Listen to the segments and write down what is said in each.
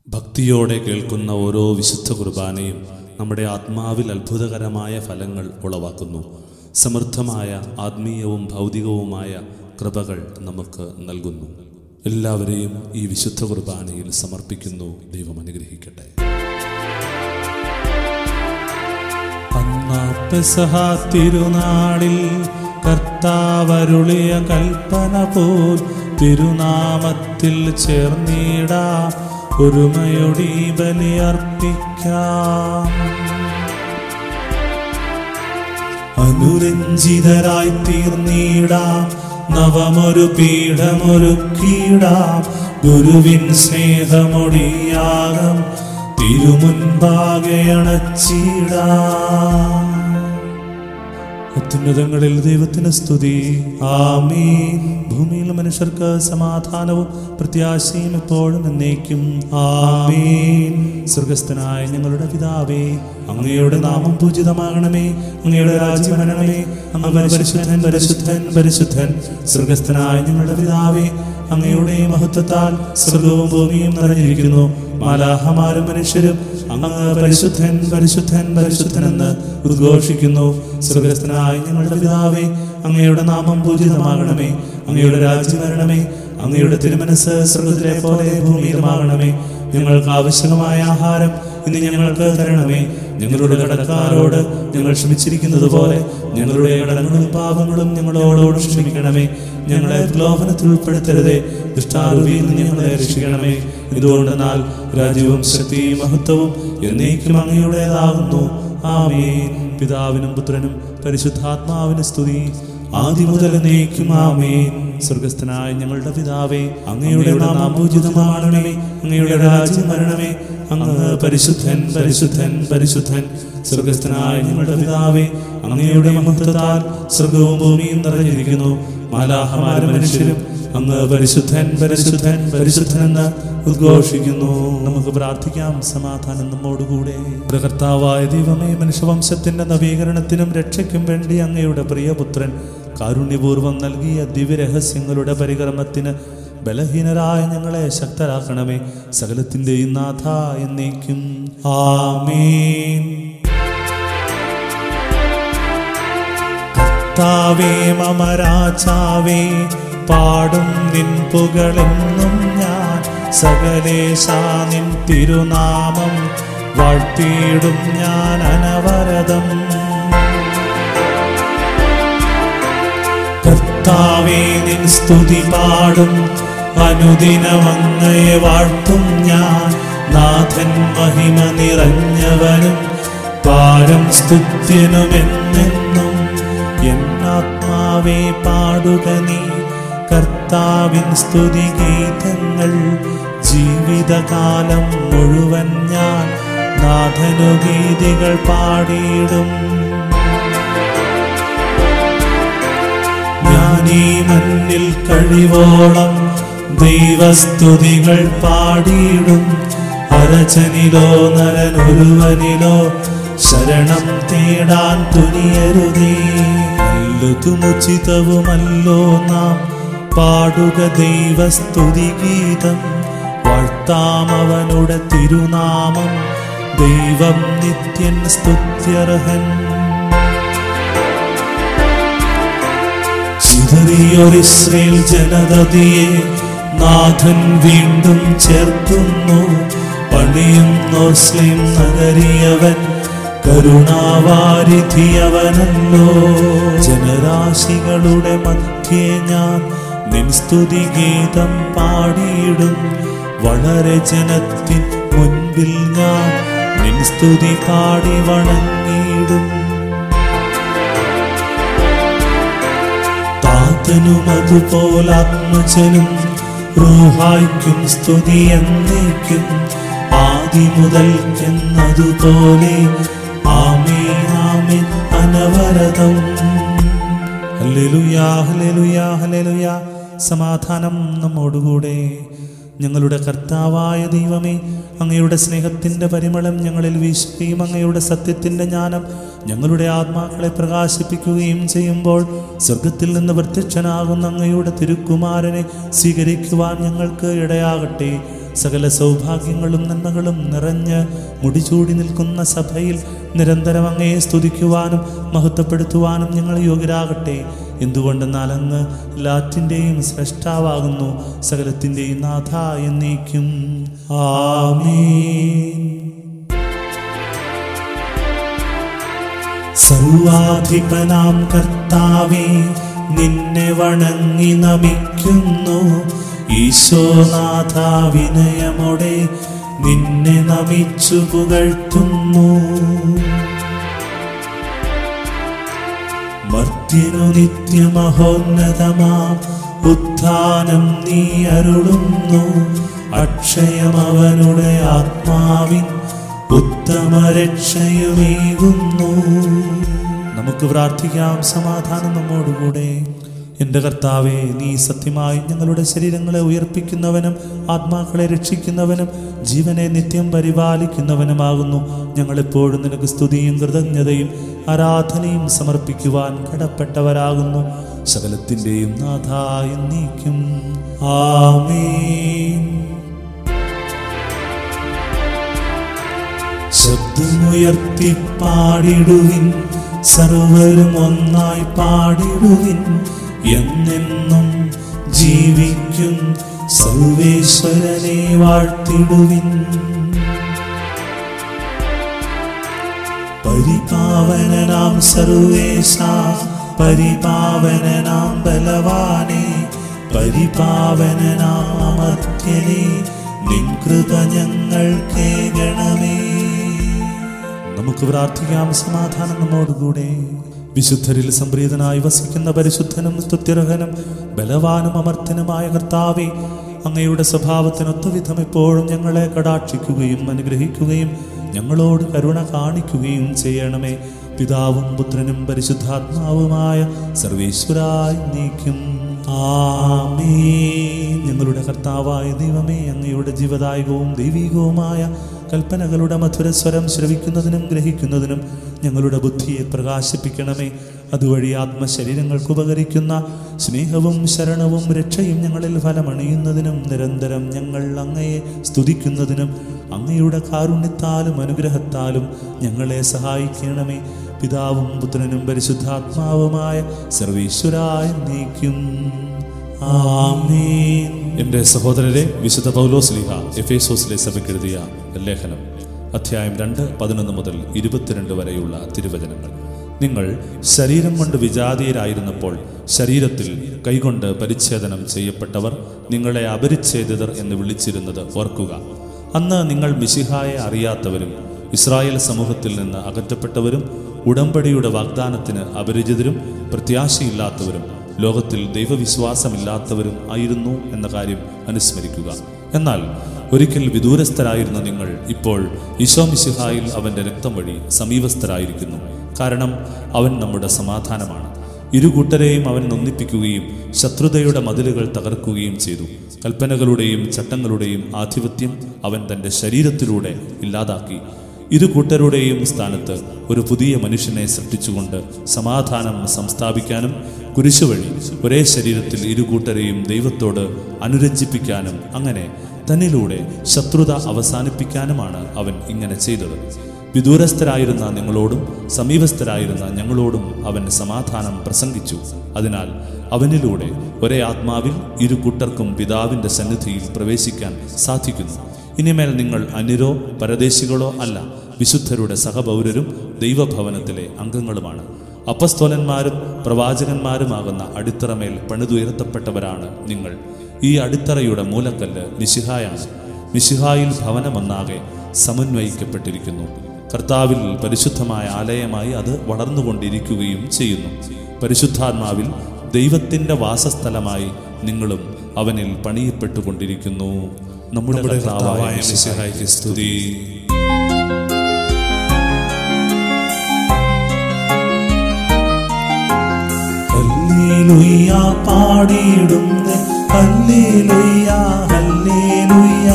ഭക്തിയോടെ കേൾക്കുന്ന ഓരോ വിശുദ്ധ കുർബാനയും നമ്മുടെ ആത്മാവിൽ അത്ഭുതകരമായ ഫലങ്ങൾ ഉളവാക്കുന്നു സമൃദ്ധമായ ആത്മീയവും ഭൗതികവുമായ കൃപകൾ നമുക്ക് നൽകുന്നു എല്ലാവരെയും ഈ വിശുദ്ധ കുർബാനയിൽ സമർപ്പിക്കുന്നു ദൈവം അനുഗ്രഹിക്കട്ടെ അന്നാ പെസഹ തിരുനാളിൽ കർത്താവരുളിയ കൽപ്പന പോൽ തിരുനാമത്തിൽ ചേർന്നിടാം ഒരുമയൊടി ബലിയർപ്പിക്കാം അനുരഞ്ജിതരായി തീർന്നിടാം നവമൊരു പീഠമൊരുക്കിടാം ഗുരുവിൻ സ്നേഹമൊടിയാകം തിരുമുൻപാകെ അണച്ചിടാം അത്യുന്നതങ്ങളിൽ ദൈവത്തിന് സ്തുതി ആമീൻ ഭൂമിയിൽ മനുഷ്യർക്ക് സമാധാനവും പ്രത്യാശയും എപ്പോഴും എന്നേക്കും ആമീൻ സ്വർഗസ്ഥനായ ഞങ്ങളുടെ പിതാവേ അങ്ങയുടെ നാമം പൂജിതമാകണമേ അങ്ങയുടെ രാജ്യം വരണമേ അങ്ങ് പരിശുദ്ധൻ പരിശുദ്ധൻ പരിശുദ്ധൻ സ്വർഗസ്ഥനായ ഞങ്ങളുടെ പിതാവേ അങ്ങയുടെ മഹത്വത്താൽ സ്വർഗവും ഭൂമിയും നിറഞ്ഞിരിക്കുന്നു മാലാഹമാരും മനുഷ്യരും അങ്ങ് പരിശുദ്ധൻ പരിശുദ്ധൻ പരിശുദ്ധൻ എന്ന് ഉദ്ഘോഷിക്കുന്നു സ്വർഗസ്ഥനായ ഞങ്ങളുടെ പിതാവേ അങ്ങയുടെ നാമം പൂജിതമാകണമേ അങ്ങയുടെ രാജ്യം വരണമേ അങ്ങയുടെ തിരുമനസ് സ്വർഗത്തിലെ പോലെ ഭൂമിയിലുമാകണമേ ഞങ്ങൾക്ക് ആവശ്യമായ ആഹാരം ഇന്ന് ഞങ്ങൾക്ക് തരണമേ ഞങ്ങളുടെ കടക്കാരോട് ഞങ്ങൾ ക്ഷമിച്ചിരിക്കുന്നത് പോലെ ഞങ്ങളുടെ കടങ്ങളും പാപങ്ങളും ഞങ്ങളോടോട് ക്ഷമിക്കണമേ ഞങ്ങളെ പ്രലോഭനത്തിൽ ഉൾപ്പെടുത്തരുതേ ദുഷ്ടാരൂപിയിൽ നിന്ന് ഞങ്ങളെ രക്ഷിക്കണമേ എന്തുകൊണ്ടെന്നാൽ രാജ്യവും ശക്തിയും മഹത്വവും എന്നേക്കും അങ്ങയുടേതാകുന്നു ആമേൻ പിതാവിനും പുത്രനും പരിശുദ്ധാത്മാവിന് സ്തുതി ആദ്യം മുതൽ എന്നേക്കും ആമേൻ സ്വർഗസ്ഥനായ ഞങ്ങളുടെ പിതാവേ അങ്ങയുടെ നാമം പൂജിതമാണമേ അങ്ങയുടെ രാജ്യം വരണമേ അങ്ങ് പരിശുദ്ധൻ പരിശുദ്ധൻ പരിശുദ്ധൻ സ്വർഗസ്ഥനായ ഞങ്ങളുടെ പിതാവേ അങ്ങയുടെ മഹത്വത്താൽ സ്വർഗവും ഭൂമിയും നിറഞ്ഞിരിക്കുന്നു മാലാഹമാരും മനുഷ്യരും അങ്ങ് പരിശുദ്ധൻ പരിശുദ്ധൻ പരിശുദ്ധൻ എന്ന് ഉദ്ഘോഷിക്കുന്നു നമുക്ക് പ്രാർത്ഥിക്കാം സമാധാനം നമ്മോടുകൂടെ നമ്മുടെ കർത്താവായ ദൈവമേ മനുഷ്യവംശത്തിന്റെ നവീകരണത്തിനും രക്ഷയ്ക്കും വേണ്ടി അങ്ങയുടെ പ്രിയപുത്രൻ കാരുണ്യപൂർവ്വം നൽകിയ ദിവ്യരഹസ്യങ്ങളുടെ പരികർമ്മത്തിന് ബലഹീനരായ ഞങ്ങളെ ശക്തരാക്കണമേ സകലത്തിൻ്റെയും നാഥ എന്നേക്കും ആമേൻ കർത്താവേ മമ രാജാവേ പാടും നിൻ പുകളെന്നും ഞാൻ സകലേശാ നിൻ തിരുനാമം വാഴ്ത്തിയിടും ഞാൻ അനവരതം കർത്താവേ നിൻ സ്തുതി പാടും അനുദിനമങ്ങയെ വാഴ്ത്തും ഞാൻ നാഥൻ മഹിമ നിറഞ്ഞവനും പാരം സ്തുത്യനുമെന്നെന്നും എന്നാത്മാവേ പാടുക നീ കർത്താവിൻ സ്തുതി ഗീതങ്ങൾ ജീവിതകാലം മുഴുവൻ ഞാൻ നാഥനു ഗീതികൾ പാടിയിടും ഞാൻ ഈ മണ്ണിൽ കഴിവോളം ദൈവസ്തുതികൾ പാടിയിടും അരചനിലോ നരനൊരുവനിലോ ശരണം തേടാൻ തുനിയരുതേ നല്ലതുമുചിതവുമല്ലോ നാം പാടുക ദൈവസ്തുതി ഗീതം വാഴ്ത്താമവനുടെ തിരുനാമം ദൈവം നിത്യൻ സ്തുത്യർഹൻ ചിതറിയൊരിസ്രേൽ ജനതയെ നാഥൻ വീണ്ടും ചേർക്കുന്നു പണിയുന്നു സ്ലിം നഗരിയവൻ കരുണാവാരിധിയവനല്ലോ ജനരാശികളുടെ മധ്യേ ഞാൻ നിൻ സ്തുതി ഗീതം പാടിയിടും വളരെ ജനത്തിൻ മുൻപിൽ ഞാൻ നിൻ സ്തുതി പാടി വണങ്ങിയിടും താതനും അതുപോലാത്മജനും റൂഹായ്ക്കും സ്തുതി എന്നേക്കും ആദി മുതൽ എന്നതുപോലെ ആമേ ആമേ അനവരതം ഹല്ലേലൂയാ ഹല്ലേലൂയാ ഹല്ലേലൂയാ സമാധാനം നമ്മോടുകൂടെ ഞങ്ങളുടെ കർത്താവായ ദൈവമേ അങ്ങയുടെ സ്നേഹത്തിൻ്റെ പരിമളം ഞങ്ങളിൽ വീശുകയും അങ്ങയുടെ സത്യത്തിൻ്റെ ജ്ഞാനം ഞങ്ങളുടെ ആത്മാക്കളെ പ്രകാശിപ്പിക്കുകയും ചെയ്യുമ്പോൾ സ്വർഗത്തിൽ നിന്ന് പ്രത്യക്ഷനാകുന്ന അങ്ങയുടെ തിരുക്കുമാരനെ സ്വീകരിക്കുവാൻ ഞങ്ങൾക്ക് ഇടയാകട്ടെ സകല സൗഭാഗ്യങ്ങളും നന്മകളും നിറഞ്ഞ് മുടിചൂടി നിൽക്കുന്ന സഭയിൽ നിരന്തരം അങ്ങയെ സ്തുതിക്കുവാനും മഹത്വപ്പെടുത്തുവാനും ഞങ്ങൾ യോഗ്യരാകട്ടെ എന്തുകൊണ്ടെന്നാൽ അങ്ങ് എല്ലാറ്റിൻ്റെയും സ്രഷ്ടാവാകുന്നു സകലത്തിൻ്റെയും നാഥ എന്നേക്കും ആമേൻ സർവാധിപനാം കർത്താവേ നിന്നെ വണങ്ങി നമിക്കുന്നു ഈശോനാഥ വിനയമോടെ നിന്നെ നമിച്ചു പുകഴ്ത്തുന്നു മർത്യനു നിത്യമഹോന്നതമാ ഉത്ഥാനം നീ അരുളുന്നു അക്ഷയമവനുടെ ആത്മാവിൻ ഉത്തമ രക്ഷയുമേകുന്നു നമുക്ക് പ്രാർത്ഥിക്കാം സമാധാനം നമ്മോടുകൂടെ എൻ്റെ കർത്താവെ നീ സത്യമായി ഞങ്ങളുടെ ശരീരങ്ങളെ ഉയർപ്പിക്കുന്നവനും ആത്മാക്കളെ രക്ഷിക്കുന്നവനും ജീവനെ നിത്യം പരിപാലിക്കുന്നവനുമാകുന്നു ഞങ്ങളെപ്പോഴും നിനക്ക് സ്തുതിയും കൃതജ്ഞതയും ആരാധനയും സമർപ്പിക്കുവാൻ കടപ്പെട്ടവരാകുന്നു സകലത്തിൻ്റെയും നാഥായി നീക്കും ആമേൻ ശബ്ദമുയർത്തി പാടിടുവിൻ സർവരും ഒന്നായി പാടിടുവിൻ എന്നെന്നും ജീവിക്കും സർവേശ്വരനെ വാഴ്ത്തിടുവിൻ പരിപാവനനാം സർവേശ പരിപാവനനാം ബലവാനെ പരിപാവനനാം അമർത്യനെ നിൻ കൃപ ഞങ്ങൾ കേൾക്കണമേ നമുക്ക് പ്രാർത്ഥിക്കാം സമാധാനം നമ്മോടുകൂടെ വിശുദ്ധരിൽ സംപ്രീതനായി വസിക്കുന്ന പരിശുദ്ധനും സ്തുത്യർഹനും ബലവാനും അമർത്തനുമായ കർത്താവെ അങ്ങയുടെ സ്വഭാവത്തിനൊത്ത വിധം എപ്പോഴും ഞങ്ങളെ കടാക്ഷിക്കുകയും അനുഗ്രഹിക്കുകയും ഞങ്ങളോട് കരുണ കാണിക്കുകയും ചെയ്യണമേ പിതാവും പുത്രനും പരിശുദ്ധാത്മാവുമായ സർവേശ്വരായി നീക്കും ആമേൻ ഞങ്ങളുടെ കർത്താവായ ദൈവമേ അങ്ങയുടെ ജീവദായകവും ദൈവികവുമായ കൽപ്പനകളുടെ മധുരസ്വരം ശ്രവിക്കുന്നതിനും ഗ്രഹിക്കുന്നതിനും ഞങ്ങളുടെ ബുദ്ധിയെ പ്രകാശിപ്പിക്കണമേ അതുവഴി ആത്മശരീരങ്ങൾക്ക് ഉപകരിക്കുന്ന സ്നേഹവും ശരണവും രക്ഷയും ഞങ്ങളിൽ ഫലമണിയുന്നതിനും നിരന്തരം ഞങ്ങൾ അങ്ങയെ സ്തുതിക്കുന്നതിനും അങ്ങയുടെ കാരുണ്യത്താലും അനുഗ്രഹത്താലും ഞങ്ങളെ സഹായിക്കണമേ പിതാവും പുത്രനും പരിശുദ്ധാത്മാവുമായ സർവീശ്വരായ നീക്കും ആമേൻ എൻ്റെ സഹോദരരെ വിശുദ്ധ പൗലോസ്ലിഹ എഫേസോസിലെ സഭയ്ക്കെഴുതിയ ലേഖനം അധ്യായം രണ്ട് പതിനൊന്ന് മുതൽ ഇരുപത്തിരണ്ട് വരെയുള്ള തിരുവചനങ്ങൾ നിങ്ങൾ ശരീരം കൊണ്ട് വിജാതീയരായിരുന്നപ്പോൾ ശരീരത്തിൽ കൈകൊണ്ട് പരിച്ഛേദനം ചെയ്യപ്പെട്ടവർ നിങ്ങളെ അപരിച്ഛേദിതർ എന്ന് വിളിച്ചിരുന്നത് ഓർക്കുക അന്ന് നിങ്ങൾ മിശിഹായെ അറിയാത്തവരും ഇസ്രായേൽ സമൂഹത്തിൽ നിന്ന് അകറ്റപ്പെട്ടവരും ഉടമ്പടിയുടെ വാഗ്ദാനത്തിന് അപരിചിതരും പ്രത്യാശയില്ലാത്തവരും ലോകത്തിൽ ദൈവവിശ്വാസമില്ലാത്തവരും ആയിരുന്നു എന്ന കാര്യം അനുസ്മരിക്കുക എന്നാൽ ഒരിക്കൽ വിദൂരസ്ഥരായിരുന്ന നിങ്ങൾ ഇപ്പോൾ ഈശോ മിശിഹായിൽ അവന്റെ രക്തം വഴി സമീപസ്ഥരായിരിക്കുന്നു കാരണം അവൻ നമ്മുടെ സമാധാനമാണ് ഇരു കൂട്ടരെയും അവൻ നൊന്നിപ്പിക്കുകയും ശത്രുതയുടെ മതിലുകൾ തകർക്കുകയും ചെയ്തു കൽപ്പനകളുടെയും ചട്ടങ്ങളുടെയും ആധിപത്യം അവൻ തന്റെ ശരീരത്തിലൂടെ ഇല്ലാതാക്കി ഇരു കൂട്ടരുടെയും സ്ഥാനത്ത് ഒരു പുതിയ മനുഷ്യനെ സൃഷ്ടിച്ചുകൊണ്ട് സമാധാനം സംസ്ഥാപിക്കാനും കുരിശു വഴി ഒരേ ശരീരത്തിൽ ഇരു കൂട്ടരെയും ദൈവത്തോട് അനുരഞ്ജിപ്പിക്കാനും അങ്ങനെ തന്നിലൂടെ ശത്രുത അവസാനിപ്പിക്കാനുമാണ് അവൻ ഇങ്ങനെ ചെയ്തത് വിദൂരസ്ഥരായിരുന്ന നിങ്ങളോടും സമീപസ്ഥരായിരുന്ന ഞങ്ങളോടും അവൻ സമാധാനം പ്രസംഗിച്ചു അതിനാൽ അവനിലൂടെ ഒരേ ആത്മാവിൽ ഇരു കൂട്ടർക്കും പിതാവിന്റെ സന്നിധിയിൽ പ്രവേശിക്കാൻ സാധിക്കുന്നു ഇനിമേൽ നിങ്ങൾ അന്യരോ പരദേശികളോ അല്ല വിശുദ്ധരുടെ സഹപൗരരും ദൈവഭവനത്തിലെ അംഗങ്ങളുമാണ് അപ്പസ്തോലന്മാരും പ്രവാചകന്മാരുമാകുന്ന അടിത്തറമേൽ പണിതുയർത്തപ്പെട്ടവരാണ് നിങ്ങൾ ഈ അടിത്തറയുടെ മൂലക്കല്ല് മിശിഹായാണ് മിശിഹായിൽ ഭവനമൊന്നാകെ സമന്വയിക്കപ്പെട്ടിരിക്കുന്നു കർത്താവിൽ പരിശുദ്ധമായ ആലയമായി അത് വളർന്നുകൊണ്ടിരിക്കുകയും ചെയ്യുന്നു പരിശുദ്ധാത്മാവിൽ ദൈവത്തിന്റെ വാസസ്ഥലമായി നിങ്ങളും അവനിൽ പണിയപ്പെട്ടുകൊണ്ടിരിക്കുന്നു നമ്മുടെ കർത്താവായ മിശിഹായ്ക്ക് സ്തുതി ഹല്ലേലൂയ പാടിയിടുന്നു ഹല്ലേലൂയ ഹല്ലേലൂയ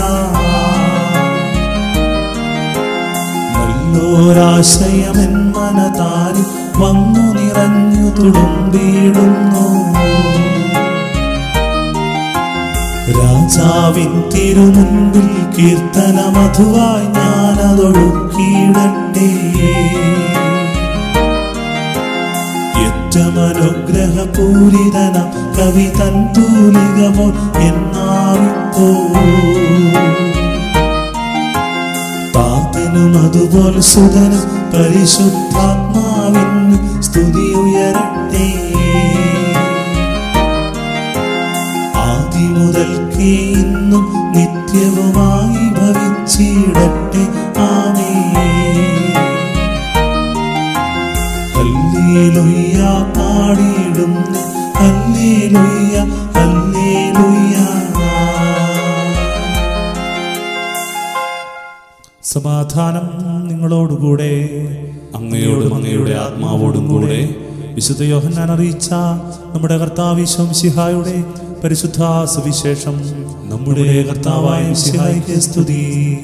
നല്ലൊരാശയമെൻ മനതാരിൽ വന്നു നിറഞ്ഞു തുളുമ്പിയിടുന്നു രാജാവിൻ തിരുമുൻപിൽ കീർത്തന മധുവായി ഞാനതൊഴുക്കിയിടട്ടെ ഏറ്റമനുഗ്രഹപൂരിതന കവി തൻ തൂലികമോ എന്നാവിപ്പോ പാതനും അതുപോൽ സുതനും പരിശുദ്ധാത്മാവിന് സ്തുതി ഉയരട്ടെ ആദി മുതൽക്കേ ഇന്നും നിത്യവുമായി ഭവിച്ചിടട്ടെ ആമേ ഹല്ലേലൂയ പാടിയിടുന്നു ഹല്ലേലൂയ ഹല്ലേലൂയ സമാധാനം നിങ്ങളോടുകൂടെ അങ്ങയോടും അങ്ങയുടെ ആത്മാവോടും കൂടെ വിശുദ്ധ യോഹന്നാൻ അറിയിച്ച നമ്മുടെ കർത്താവിശ്വം സിഹായുടെ പരിശുദ്ധ സുവിശേഷം നമ്മുടെ കർത്താവായ മിശിഹായ്ക്ക് സ്തുതി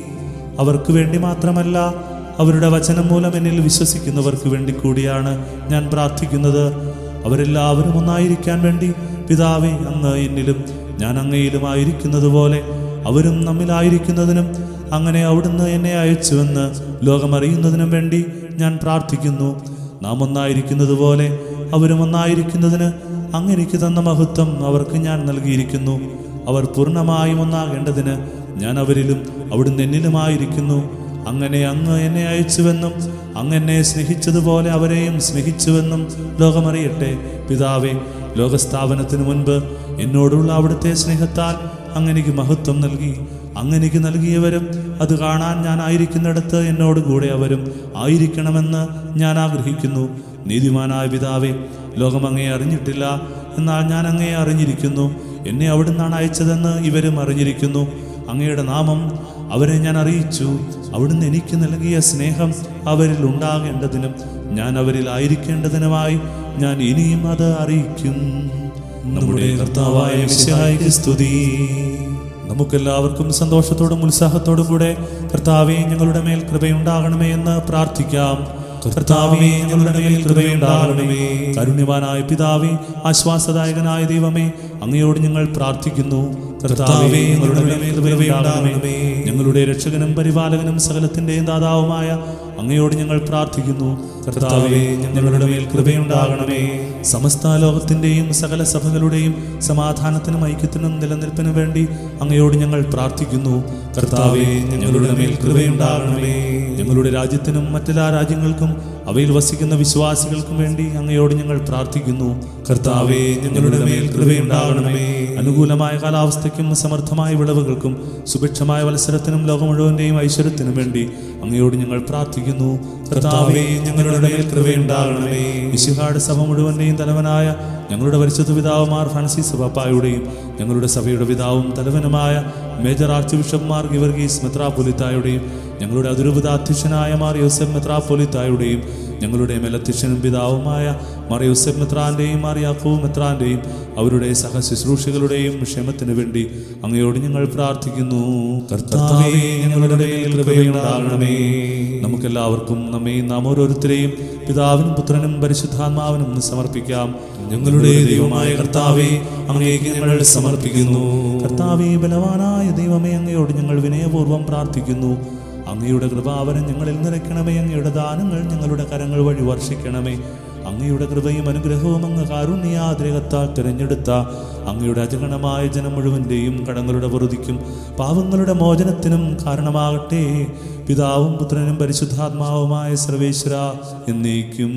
അവർക്ക് വേണ്ടി മാത്രമല്ല അവരുടെ വചനം മൂലം എന്നിൽ വിശ്വസിക്കുന്നവർക്ക് വേണ്ടി കൂടിയാണ് ഞാൻ പ്രാർത്ഥിക്കുന്നത് അവരെല്ലാവരും ഒന്നായിരിക്കാൻ വേണ്ടി പിതാവേ അങ്ങ് എന്നിലും ഞാൻ അങ്ങയിലും ആയിരിക്കുന്നത് പോലെ അവരും നമ്മിലായിരിക്കുന്നതിനും അങ്ങനെ അവിടുന്ന് എന്നെ അയച്ചുവെന്ന് ലോകമറിയുന്നതിനും വേണ്ടി ഞാൻ പ്രാർത്ഥിക്കുന്നു നാം ഒന്നായിരിക്കുന്നത് പോലെ അവരും ഒന്നായിരിക്കുന്നതിന് അങ്ങനെക്ക് തന്ന മഹത്വം അവർക്ക് ഞാൻ നൽകിയിരിക്കുന്നു അവർ പൂർണ്ണമായും ഒന്നാകേണ്ടതിന് ഞാൻ അവരിലും അവിടുന്ന് എന്നിലുമായിരിക്കുന്നു അങ്ങനെ അങ്ങ് എന്നെ അയച്ചുവെന്നും അങ്ങ് എന്നെ സ്നേഹിച്ചതുപോലെ അവരെയും സ്നേഹിച്ചുവെന്നും ലോകമറിയട്ടെ പിതാവേ ലോകസ്ഥാപനത്തിനു മുൻപ് എന്നോടുള്ള അവിടുത്തെ സ്നേഹത്താൽ അങ്ങനെക്ക് മഹത്വം നൽകി അങ്ങനെക്ക് നൽകിയവരും അത് കാണാൻ ഞാൻ ആയിരിക്കുന്നിടത്ത് എന്നോട് കൂടെ അവരും ആയിരിക്കണമെന്ന് ഞാൻ ആഗ്രഹിക്കുന്നു നീതിമാനായ പിതാവേ ലോകം അങ്ങയെ അറിഞ്ഞിട്ടില്ല എന്നാൽ ഞാൻ അങ്ങയെ അറിഞ്ഞിരിക്കുന്നു എന്നെ അവിടുന്നാണ് അയച്ചതെന്ന് ഇവരും അറിഞ്ഞിരിക്കുന്നു അങ്ങയുടെ നാമം അവരെ ഞാൻ അറിയിച്ചു അവിടുന്ന് എനിക്ക് നൽകിയ സ്നേഹം അവരിൽ ഉണ്ടാകേണ്ടതിനും ഞാൻ അവരിൽ ആയിരിക്കേണ്ടതിനുമായി ഞാൻ ഇനിയും അത് അറിയിക്കും നമ്മുടെ കർത്താവായ മിശിഹായ്ക്ക് സ്തുതി നമുക്കെല്ലാവർക്കും സന്തോഷത്തോടും ഉത്സാഹത്തോടും കൂടെ കർത്താവെ ഞങ്ങളുടെ മേൽ കൃപയുണ്ടാകണമേ എന്ന് പ്രാർത്ഥിക്കാം കർത്താവേ ഞങ്ങളുടെ മേൽ കൃപയുണ്ടാകണമേ കാരുണ്യവാനായ പിതാവേ ആശ്വാസദായകനായ ദൈവമേ അങ്ങയോട് ഞങ്ങൾ പ്രാർത്ഥിക്കുന്നു കർത്താവേ ഞങ്ങളുടെ മേൽ കൃപയുണ്ടാകണമേ ഞങ്ങളുടെ രക്ഷകനും പരിപാലകനും സകലത്തിന്റെയും ദാതാവുമായ അങ്ങയോട് ഞങ്ങൾ പ്രാർത്ഥിക്കുന്നു കർത്താവേ ഞങ്ങളുടെ മേൽ കൃപയുണ്ടാകണമേ സമസ്ത ലോകത്തിന്റെയും സകല സഭകളുടെയും സമാധാനത്തിനും ഐക്യത്തിനും നിലനിൽപ്പിനും വേണ്ടി അങ്ങയോട് ഞങ്ങൾ പ്രാർത്ഥിക്കുന്നു കർത്താവേ ഞങ്ങളുടെ മേൽ കൃപയുണ്ടാകണമേ ഞങ്ങളുടെ രാജ്യത്തിനും മറ്റെല്ലാ രാജ്യങ്ങൾക്കും അവയിൽ വസിക്കുന്ന വിശ്വാസികൾക്കും വേണ്ടി അങ്ങയോട് ഞങ്ങൾ പ്രാർത്ഥിക്കുന്നു കർത്താവേ ഞങ്ങളുടെ മേൽ കൃപയുണ്ടാകണമേ അനുകൂലമായ കാലാവസ്ഥയ്ക്കും സമർത്ഥമായ വിളവുകൾക്കും സുഭിക്ഷമായ മത്സരത്തിനും ലോകം മുഴുവന്റെയും ഐശ്വര്യത്തിനും വേണ്ടി അങ്ങയോട് ഞങ്ങൾ പ്രാർത്ഥിക്കുന്നു കർത്താവേ ഞങ്ങളുടെ മേൽ കൃപയുണ്ടാകണമേ വിശിഹാട് സഭ മുഴുവന്റെയും തലവനായ ഞങ്ങളുടെ പരിശുദ്ധ പിതാവുമാർ ഫ്രാൻസിസ് പാപ്പായുടെയും ഞങ്ങളുടെ സഭയുടെ പിതാവും തലവനുമായ മേജർ ആർച്ച് ബിഷപ്പ് മാർ ഗിവർഗീസ് മെത്രാപൊലിത്തായുടെയും ഞങ്ങളുടെ അതിരൂപത അധ്യക്ഷനായ മാർ യോസഫ് മെത്രാപൊലിത്തായുടെയും ഞങ്ങളുടെ മേലധ്യക്ഷനും പിതാവുമായ മാർ യോസഫ് മെത്രാന്റെയും മാർ യാക്കോവ് മെത്രാന്റെയും അവരുടെ സഹശുശ്രൂഷകളുടെയും ക്ഷേമത്തിനു വേണ്ടി അങ്ങയോട് ഞങ്ങൾ പ്രാർത്ഥിക്കുന്നു കർത്താവേ ഞങ്ങളുടെ മേൽ കൃപയുണ്ടാകണമേ നമുക്കെല്ലാവർക്കും നമ്മെയും നാം ഓരോരുത്തരെയും പിതാവിനും പുത്രനും പരിശുദ്ധാത്മാവിനും ഒന്ന് സമർപ്പിക്കാം ഞങ്ങളുടെ ദൈവമായ കർത്താവേ അങ്ങേക്ക് ഞങ്ങൾ സമർപ്പിക്കുന്നു കർത്താവേ ബലവാനായ ദൈവമേ അങ്ങയോട് ഞങ്ങൾ വിനയപൂർവ്വം പ്രാർത്ഥിക്കുന്നു അങ്ങയുടെ കൃപാവരം ഞങ്ങളിൽ നിറയ്ക്കണമേ അങ്ങയുടെ ദാനങ്ങൾ ഞങ്ങളുടെ കരങ്ങൾ വഴി വർഷിക്കണമേ അങ്ങയുടെ കൃപയും അനുഗ്രഹവും അങ്ങ് കാരുണ്യാദ്രകത്താൽ തിരഞ്ഞെടുത്ത അങ്ങയുടെ അജഗണമായ ജനം മുഴുവന്റെയും കടങ്ങളുടെ പൊറുതിക്കും പാവങ്ങളുടെ മോചനത്തിനും കാരണമാകട്ടെ പിതാവും പുത്രനും പരിശുദ്ധാത്മാവുമായ സർവേശ്വര എന്നേക്കും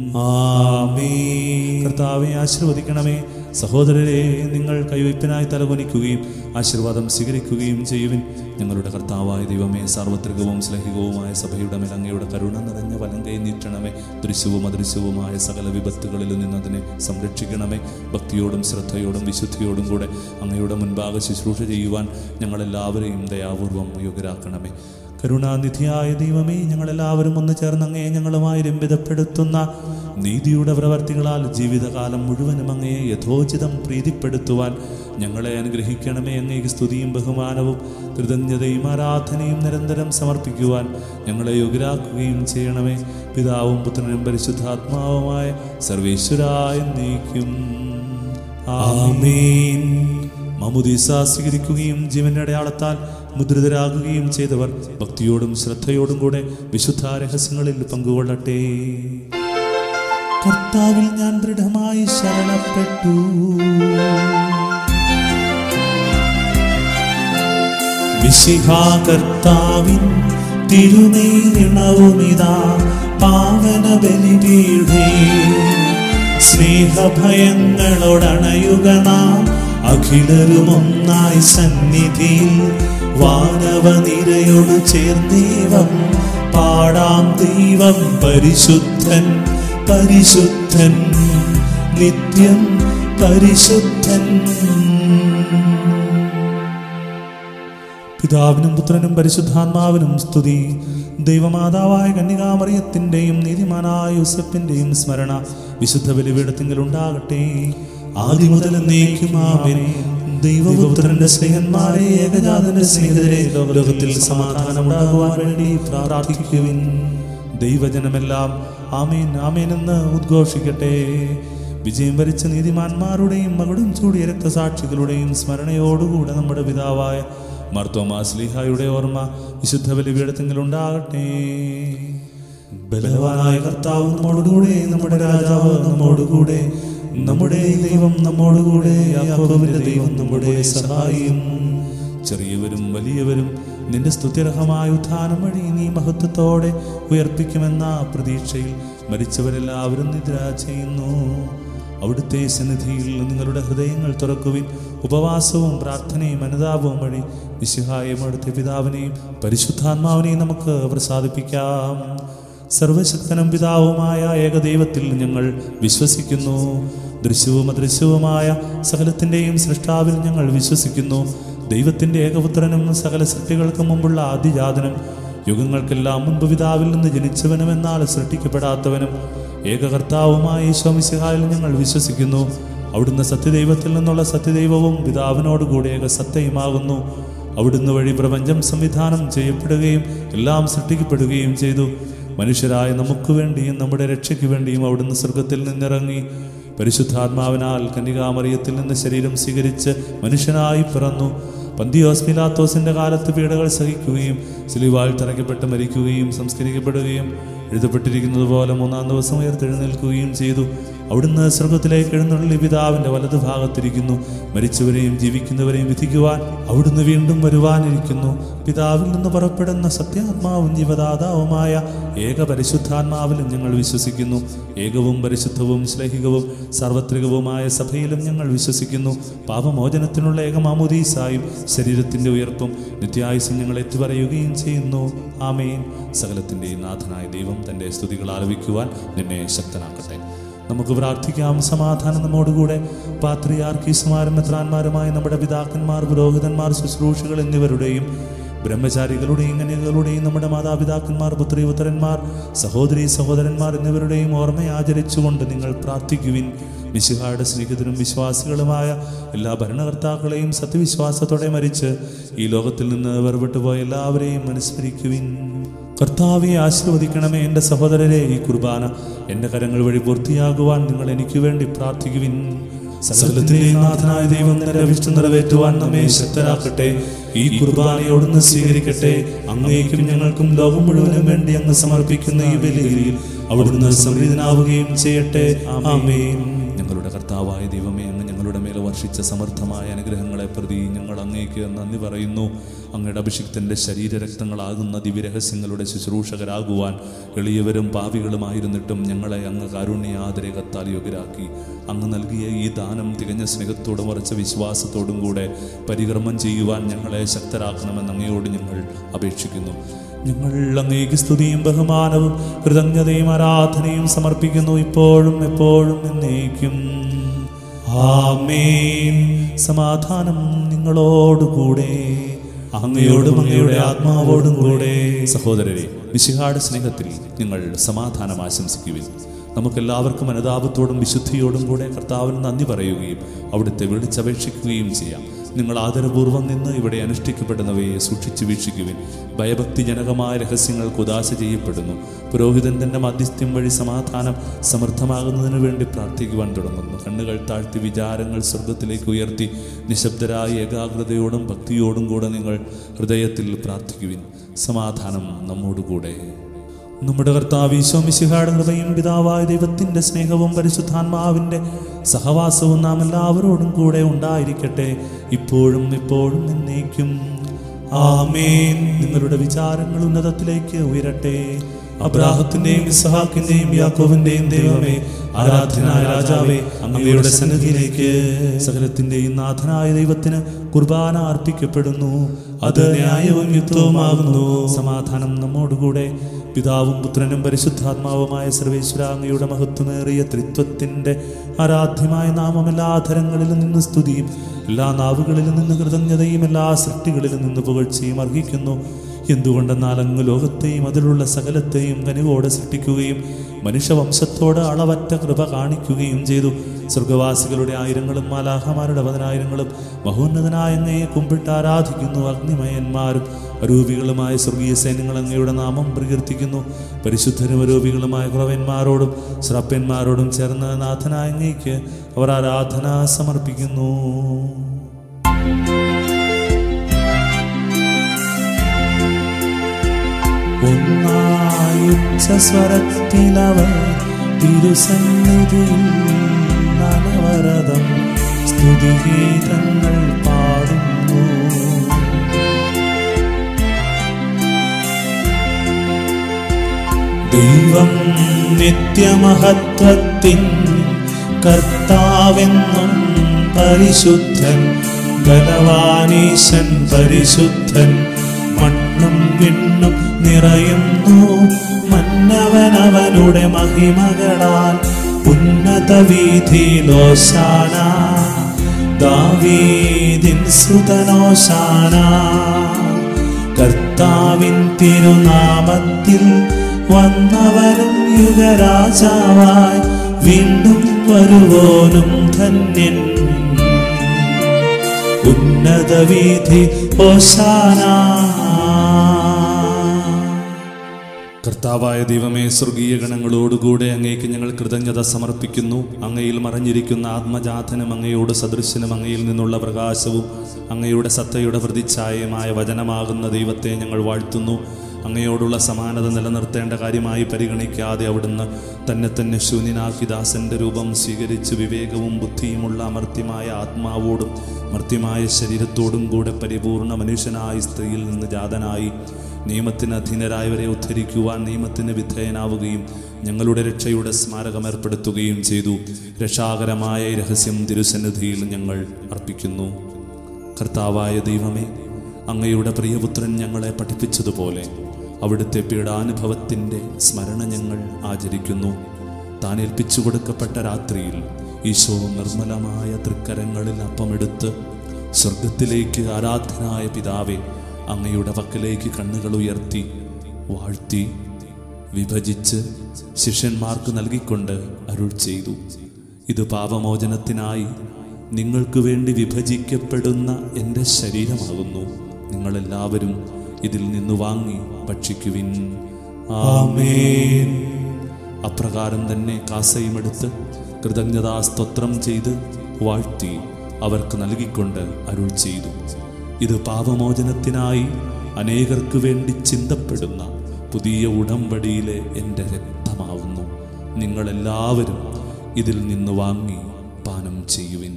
ആമേ കർത്താവെ ആശീർവദിക്കണമേ സഹോദരരെ നിങ്ങൾ കൈവയ്പിനായി തലകുനിക്കുകയും ആശീർവാദം സ്വീകരിക്കുകയും ചെയ്യുവിൻ ഞങ്ങളുടെ കർത്താവായ ദൈവമേ സാർവത്രികവും സ്ലഹികവുമായ സഭയുടെ മേൽ അങ്ങയുടെ കരുണ നിറഞ്ഞ വലം കൈ നീട്ടണമേ ദൃശ്യവും അദൃശ്യവുമായ സകല വിപത്തുകളിൽ നിന്ന് അതിനെ സംരക്ഷിക്കണമേ ഭക്തിയോടും ശ്രദ്ധയോടും വിശുദ്ധിയോടും കൂടെ അങ്ങയുടെ മുൻപാകെ ശുശ്രൂഷ ചെയ്യുവാൻ ഞങ്ങളെല്ലാവരെയും ദയാപൂർവം യോഗ്യരാക്കണമേ കരുണാനിധിയായ ദൈവമേ ഞങ്ങളെല്ലാവരും ഒന്ന് ചേർന്ന് അങ്ങയെ ഞങ്ങളുമായി രമ്യതപ്പെടുത്തുന്ന നീതിയുടെ പ്രവർത്തികളാൽ ജീവിതകാലം മുഴുവനും അങ്ങയെ യഥോചിതം പ്രീതിപ്പെടുത്തുവാൻ ഞങ്ങളെ അനുഗ്രഹിക്കണമേ അങ്ങേക്ക് സ്തുതിയും ബഹുമാനവും കൃതജ്ഞതയും ആരാധനയും നിരന്തരം സമർപ്പിക്കുവാൻ ഞങ്ങളെ യോഗ്യരാക്കുകയും ചെയ്യണമേ പിതാവും പുത്രനും പരിശുദ്ധാത്മാവുമായ സർവേശ്വരായ നീക്കും ആമീൻ മമുദീസ സ്വീകരിക്കുകയും ജീവന്റെ അടയാളത്താൽ മുദ്രിതരാകുകയും ചെയ്തവർ ഭക്തിയോടും ശ്രദ്ധയോടും കൂടെ വിശുദ്ധ രഹസ്യങ്ങളിൽ പങ്കുകൊള്ളട്ടെ കർത്താവിൽ ഞാൻ ദൃഢമായി ശരണപ്പെട്ടു വിശിഹാ കർത്താവിൻ തിരുനീരിണവുമിതാ പാവന ബലിപീഠേ സ്നേഹഭയങ്ങളോടണയുക നാം അഖിലരുമൊന്നായി സന്നിധിയിൽ വാനവനിരയോട് ചേർന്നേവം പാടാം ദൈവം പരിശുദ്ധൻ പരിശുദ്ധൻ നിത്യം പരിശുദ്ധൻ പിതാവിനും പുത്രനും പരിശുദ്ധാത്മാവിനും സ്തുതി ദൈവമാതാവായ കന്യകാമറിയത്തിന്റെയും നീതിമാനായ യൂസഫിന്റെയും സ്മരണ വിശുദ്ധ ബലിപീഠത്തിങ്കിൽ ഉണ്ടാകട്ടെ ആദ്യം മുതൽ എന്നേക്കും ആമേൻ ദൈവപുത്രന്റെ സ്നേഹന്മാരെ ഏകജാതന്റെ സ്നേഹിതരെ ലോകത്തിൽ സമാധാനം ഉണ്ടാകുവാൻ വേണ്ടി പ്രാർത്ഥിക്കുവിൻ ദൈവജനമെല്ലാം ആമേൻ ആമേൻ എന്ന് ഉദ്ഘോഷിക്കട്ടെ വിജയം വരിച്ച നീതിമാന്മാരുടെയും മകുടം ചൂടിയ രക്തസാക്ഷികളുടെയും സ്മരണയോടുകൂടെ നമ്മുടെ പിതാവായ മർത്തോമാസ്ലിഹായുടെ ഓർമ്മ വിശുദ്ധ ബലിപീഠത്തിങ്കിൽ ഉണ്ടാകട്ടെ ബലവാനായ കർത്താവ് നമ്മോടുകൂടെ നമ്മുടെ രാജാവ് നമ്മോടുകൂടെ നമ്മുടെ ദൈവം നമ്മോടുകൂടെ യാക്കോബിന്റെ ദൈവം നമ്മുടെ സഹായിയും ചെറിയവരും വലിയവരും നിന്റെ സ്തുത്യർഹമായ ഉത്ഥാനം വഴി നീ മഹത്വത്തോടെ ഉയർപ്പിക്കുമെന്ന പ്രതീക്ഷയിൽ മരിച്ചവരെല്ലാവരും നിദ്ര ചെയ്യുന്നു അവിടുത്തെ സന്നിധിയിൽ നിങ്ങളുടെ ഹൃദയങ്ങൾ തുറക്കുവിൻ ഉപവാസവും പ്രാർത്ഥനയും അനുതാപവും വഴി വിശുഹായും അവിടുത്തെ പിതാവിനെയും പരിശുദ്ധാത്മാവിനെയും നമുക്ക് പ്രസാദിപ്പിക്കാം സർവശക്തനും പിതാവുമായ ഏകദൈവത്തിൽ ഞങ്ങൾ വിശ്വസിക്കുന്നു ദൃശ്യവും അദൃശ്യവുമായ സകലത്തിൻ്റെയും സൃഷ്ടാവിൽ ഞങ്ങൾ വിശ്വസിക്കുന്നു ദൈവത്തിൻ്റെ ഏകപുത്രനും സകല സൃഷ്ടികൾക്കും മുമ്പുള്ള ആദിജാതനും യുഗങ്ങൾക്കെല്ലാം മുൻപ് പിതാവിൽ നിന്ന് ജനിച്ചവനും എന്നാൽ സൃഷ്ടിക്കപ്പെടാത്തവനും ഏകകർത്താവുമായ ഈശോമിസിഹായിൽ ഞങ്ങൾ വിശ്വസിക്കുന്നു അവിടുന്ന് സത്യദൈവത്തിൽ നിന്നുള്ള സത്യദൈവവും പിതാവിനോട് കൂടെ ഏക സത്യയുമാകുന്നു അവിടുന്ന് വഴി പ്രപഞ്ചം സംവിധാനം ചെയ്യപ്പെടുകയും എല്ലാം സൃഷ്ടിക്കപ്പെടുകയും ചെയ്തു മനുഷ്യരായ നമുക്ക് വേണ്ടിയും നമ്മുടെ രക്ഷയ്ക്ക് വേണ്ടിയും അവിടുന്ന് സ്വർഗത്തിൽ നിന്നിറങ്ങി പരിശുദ്ധാത്മാവിനാൽ കന്യകാമറിയത്തിൽ നിന്ന് ശരീരം സ്വീകരിച്ച് മനുഷ്യനായി പിറന്നു പന്തിയോസ് പിലാത്തോസിന്റെ കാലത്ത് പീഡകൾ സഹിക്കുകയും സിലിവാൽ തറയ്ക്കപ്പെട്ട് മരിക്കുകയും സംസ്കരിക്കപ്പെടുകയും എഴുതപ്പെട്ടിരിക്കുന്നത് പോലെ മൂന്നാം ദിവസം ഉയർത്തെഴുന്നേൽക്കുകയും ചെയ്തു അവിടുന്ന് സ്വർഗത്തിലേക്ക് എഴുന്നള്ളി പിതാവിന്റെ വലതു ഭാഗത്തിരിക്കുന്നു മരിച്ചവരെയും ജീവിക്കുന്നവരെയും വിധിക്കുവാൻ അവിടുന്ന് വീണ്ടും വരുവാനിരിക്കുന്നു പിതാവിൽ നിന്ന് പുറപ്പെടുന്ന സത്യാത്മാവും ജീവദാതാവുമായ ഏക പരിശുദ്ധാത്മാവിലും ഞങ്ങൾ വിശ്വസിക്കുന്നു ഏകവും പരിശുദ്ധവും ശ്ലൈഹികവും സാർവത്രികവുമായ സഭയിലും ഞങ്ങൾ വിശ്വസിക്കുന്നു പാപമോചനത്തിനുള്ള ഏകമാമുദീസായും ശരീരത്തിന്റെ ഉയർപ്പും നിത്യായുസും ഞങ്ങൾ ഏറ്റുപറയുകയും ചെയ്യുന്നു ആമേൻ സകലത്തിൻ്റെയും നാഥനായ ദൈവം തൻ്റെ സ്തുതികൾ ആലപിക്കുവാൻ നിന്നെ ശക്തനാക്കട്ടെ നമുക്ക് പ്രാർത്ഥിക്കാം സമാധാനം നമ്മോടുകൂടെ പാത്രിയാർക്കീസുമാരും മെത്രാന്മാരുമായ നമ്മുടെ പിതാക്കന്മാർ പുരോഹിതന്മാർ ശുശ്രൂഷകൾ എന്നിവരുടെയും ബ്രഹ്മചാരികളുടെയും കന്യകളുടെയും നമ്മുടെ മാതാപിതാക്കന്മാർ പുത്രി പുത്രന്മാർ സഹോദരി സഹോദരന്മാർ എന്നിവരുടെയും ഓർമ്മ ആചരിച്ചുകൊണ്ട് നിങ്ങൾ പ്രാർത്ഥിക്കുവിൻ മിശിഹായുടെ സ്നേഹിതരും വിശ്വാസികളുമായ എല്ലാ ഭരണകർത്താക്കളെയും സത്യവിശ്വാസത്തോടെ മരിച്ച് ഈ ലോകത്തിൽ നിന്ന് വേർപെട്ടു പോയ എല്ലാവരെയും അനുസ്മരിക്കുവിൻ കർത്താവെ ആശീർവദിക്കണമേ എൻ്റെ സഹോദരരെ ഈ കുർബാന എൻ്റെ കരങ്ങൾ വഴി പൂർത്തിയാകുവാൻ നിങ്ങൾ എനിക്ക് വേണ്ടി പ്രാർത്ഥിക്കുവിൻ സകലത്തിന്റെയും നാഥനായ ദൈവം നിന്റെ അഭിഷ്ടം നിറവേറ്റുവാൻ നമ്മെ ശക്തരാക്കട്ടെ ഈ കുർബാനയോടൊന്ന് സ്വീകരിക്കട്ടെ അങ്ങേക്കും ഞങ്ങൾക്കും ലോകം മുഴുവനും വേണ്ടി അങ്ങ് സമർപ്പിക്കുന്ന ഈ ബലിയിൽ അവിടുന്ന് സംപ്രീതനാവുകയും ചെയ്യട്ടെ ആമേൻ ഞങ്ങളുടെ കർത്താവായ ദൈവമേ അങ്ങ് ഞങ്ങളുടെ മേലെ വർഷിച്ച സമർത്ഥമായ അനുഗ്രഹങ്ങളെ പ്രതി ഞങ്ങൾ അങ്ങേക്ക് നന്ദി പറയുന്നു അങ്ങയുടെ അഭിഷിക്തന്റെ ശരീരരക്തങ്ങളാകുന്ന ദിവ്യരഹസ്യങ്ങളുടെ ശുശ്രൂഷകരാകുവാൻ എളിയവരും പാവികളുമായിരുന്നിട്ടും ഞങ്ങളെ അങ്ങ് കാരുണ്യാതിരകത്താൽ യോഗ്യരാക്കി അങ്ങ് നൽകിയ ഈ ദാനം തികഞ്ഞ സ്നേഹത്തോടും ഉറച്ച വിശ്വാസത്തോടും കൂടെ പരികർമ്മം ചെയ്യുവാൻ ഞങ്ങളെ ശക്തരാക്കണമെന്ന് അങ്ങയോട് ഞങ്ങൾ അപേക്ഷിക്കുന്നു ഞങ്ങൾ അങ്ങേക്ക് സ്തുതിയും ബഹുമാനവും കൃതജ്ഞതയും ആരാധനയും സമർപ്പിക്കുന്നു ഇപ്പോഴും എപ്പോഴും എന്നേക്കും ആമേൻ സമാധാനം നിങ്ങളോടുകൂടെ അങ്ങയോടും അങ്ങയുടെ ആത്മാവോടും കൂടെ സഹോദരരെ വിശിഹാട് സ്നേഹത്തിൽ നിങ്ങൾ സമാധാനം ആശംസിക്കുവിൻ നമുക്കെല്ലാവർക്കും അനുതാപത്തോടും വിശുദ്ധിയോടും കൂടെ കർത്താവിന് നന്ദി പറയുകയും അവിടുത്തെ വിളിച്ചപേക്ഷിക്കുകയും ചെയ്യാം നിങ്ങൾ ആദരപൂർവ്വം നിന്ന് ഇവിടെ അനുഷ്ഠിക്കപ്പെടുന്നവയെ സൂക്ഷിച്ചു വീക്ഷിക്കുവിൻ ഭയഭക്തിജനകമായ രഹസ്യങ്ങൾക്ക് ഉദാശ ചെയ്യപ്പെടുന്നു പുരോഹിതൻ തന്റെ മധ്യസ്ഥ്യം വഴി സമാധാനം സമർത്ഥമാകുന്നതിനു വേണ്ടി പ്രാർത്ഥിക്കുവാൻ തുടങ്ങുന്നു കണ്ണുകൾ താഴ്ത്തി വിചാരങ്ങൾ സ്വർഗത്തിലേക്ക് ഉയർത്തി നിശബ്ദരായ ഏകാഗ്രതയോടും ഭക്തിയോടും കൂടെ നിങ്ങൾ ഹൃദയത്തിൽ പ്രാർത്ഥിക്കുവിൻ സമാധാനം നമ്മോടുകൂടെ നമ്മുടെ കർത്താവ് ഈശോമിശിഹാട് കൃപയും പിതാവായ ദൈവത്തിന്റെ സ്നേഹവും പരിശുദ്ധാത്മാവിന്റെ സഹവാസവും നാം എല്ലാവരോടും കൂടെ ഉണ്ടായിരിക്കട്ടെ ഇപ്പോഴും എപ്പോഴും എന്നേക്കും ആമേൻ നിങ്ങളുടെ വിചാരങ്ങൾ ഉന്നതത്തിലേക്ക് ഉയരട്ടെ അബ്രാഹത്തിന്റെയും ഇസഹാക്കിന്റെയും യാക്കോവിന്റെയും ദൈവമേ ആരാധനായ രാജാവേ അങ്ങയുടെ സന്നിധിയിലേക്ക് സകലത്തിന്റെയും നാഥനായ ദൈവത്തിന് കുർബാന അർപ്പിക്കപ്പെടുന്നു അത് ന്യായവും യുക്തവുമാകുന്നു സമാധാനം നമ്മോടുകൂടെ പിതാവും പുത്രനും പരിശുദ്ധാത്മാവുമായ സർവേശ്വര അങ്ങയുടെ മഹത്വമേറിയ ത്രിത്വത്തിന്റെ ആരാധ്യമായ നാമം എല്ലാ ആധരങ്ങളിലും നിന്ന് സ്തുതിയും എല്ലാ നാവുകളിലും നിന്ന് കൃതജ്ഞതയും എല്ലാ സൃഷ്ടികളിലും നിന്ന് പുകഴ്ചയും അർഹിക്കുന്നു എന്തുകൊണ്ടെന്നാൽ അങ്ങ് ലോകത്തെയും അതിലുള്ള സകലത്തെയും കനിവോടെ സൃഷ്ടിക്കുകയും മനുഷ്യവംശത്തോട് അളവറ്റ കൃപ കാണിക്കുകയും ചെയ്തു സ്വർഗവാസികളുടെ ആയിരങ്ങളും മാലാഹമാരുടെ പതിനായിരങ്ങളും മഹോന്നതനായ അങ്ങയെ കുമ്പിട്ട് ആരാധിക്കുന്നു അഗ്നിമയന്മാരും അരൂപികളുമായ സ്വർഗീയ സൈന്യങ്ങൾ അങ്ങയുടെ നാമം പ്രകീർത്തിക്കുന്നു പരിശുദ്ധരും അരൂപികളുമായ കുറവന്മാരോടും ശ്രപ്പന്മാരോടും ചേർന്ന് നാഥനായ അങ്ങയ്ക്ക് അവർ ആരാധന സമർപ്പിക്കുന്നു ഒന്നായുച്ചസ്വരത്തിലവർ തിരുസന്നിധിയിൽ നനവരതം സ്തുതിഗീതങ്ങൾ പാടുന്നു ദൈവം നിത്യമഹത്വത്തിൻ കർത്താവെന്നും പരിശുദ്ധൻ ബലവാനീശൻ പരിശുദ്ധൻ മണ്ണും വിണ്ണും നിറയുന്നു മന്നവനവനുടെ മഹിമകളാൽ ഉന്നത വീതിയിലോശാന ദാവീദിൻ സുതനോശാന കർത്താവിൻ തിരുനാമത്തിൽ വന്നവനും യുഗരാജാവായി വീണ്ടും വരുവോനും ധന്യൻ ഉന്നത വീതി ഓശാന കർത്താവായ ദൈവമേ സ്വർഗീയ ഗണങ്ങളോടുകൂടെ അങ്ങേക്ക് ഞങ്ങൾ കൃതജ്ഞത സമർപ്പിക്കുന്നു അങ്ങയിൽ മറഞ്ഞിരിക്കുന്ന ആത്മജാതനും അങ്ങയോട് സദൃശ്യനും അങ്ങയിൽ നിന്നുള്ള പ്രകാശവും അങ്ങയുടെ സത്തയുടെ പ്രതിച്ഛായമായ വചനമാകുന്ന ദൈവത്തെ ഞങ്ങൾ വാഴ്ത്തുന്നു അങ്ങയോടുള്ള സമാനത നിലനിർത്തേണ്ട കാര്യമായി പരിഗണിക്കാതെ അവിടുന്ന് തന്നെ തന്നെ ശൂന്യനാക്കി ദാസന്റെ രൂപം സ്വീകരിച്ച് വിവേകവും ബുദ്ധിയുമുള്ള അമർത്യമായ ആത്മാവോടും മർത്യമായ ശരീരത്തോടും കൂടെ പരിപൂർണ മനുഷ്യനായി സ്ത്രീയിൽ നിന്ന് ജാതനായി നിയമത്തിന് അധീനരായവരെ ഉദ്ധരിക്കുവാൻ നിയമത്തിന് വിധേയനാവുകയും ഞങ്ങളുടെ രക്ഷയുടെ സ്മാരകം ഏർപ്പെടുത്തുകയും ചെയ്തു രക്ഷാകരമായ ഈ രഹസ്യം തിരുസന്നിധിയിൽ ഞങ്ങൾ അർപ്പിക്കുന്നു കർത്താവായ ദൈവമേ അങ്ങയുടെ പ്രിയപുത്രൻ ഞങ്ങളെ പഠിപ്പിച്ചതുപോലെ അവിടുത്തെ പീഡാനുഭവത്തിൻ്റെ സ്മരണ ഞങ്ങൾ ആചരിക്കുന്നു താൻ ഏൽപ്പിച്ചു കൊടുക്കപ്പെട്ട രാത്രിയിൽ ഈശോ നിർമ്മലമായ തൃക്കരങ്ങളിൽ അപ്പമെടുത്ത് സ്വർഗത്തിലേക്ക് ആരാധനായ പിതാവെ അങ്ങയുടെ പക്കലേക്ക് കണ്ണുകൾ ഉയർത്തി വാഴ്ത്തി വിഭജിച്ച് ശിഷ്യന്മാർക്ക് നൽകിക്കൊണ്ട് അരുൾ ചെയ്തു ഇത് പാപമോചനത്തിനായി നിങ്ങൾക്ക് വേണ്ടി വിഭജിക്കപ്പെടുന്ന എൻ്റെ ശരീരമാകുന്നു നിങ്ങളെല്ലാവരും ഇതിൽ നിന്ന് വാങ്ങി ഭക്ഷിക്കുവിൻ ആമേൻ അപ്രകാരം തന്നെ കാസയുമെടുത്ത് കൃതജ്ഞതാസ്തോത്രം ചെയ്ത് വാഴ്ത്തി അവർക്ക് നൽകിക്കൊണ്ട് അരുൾ ചെയ്തു ഇത് പാപമോചനത്തിനായി അനേകർക്ക് വേണ്ടി ചിന്തപ്പെടുന്ന പുതിയ ഉടമ്പടിയിലെ എൻ്റെ രക്തമാവുന്നു നിങ്ങളെല്ലാവരും ഇതിൽ നിന്ന് വാങ്ങി പാനം ചെയ്യുവിൻ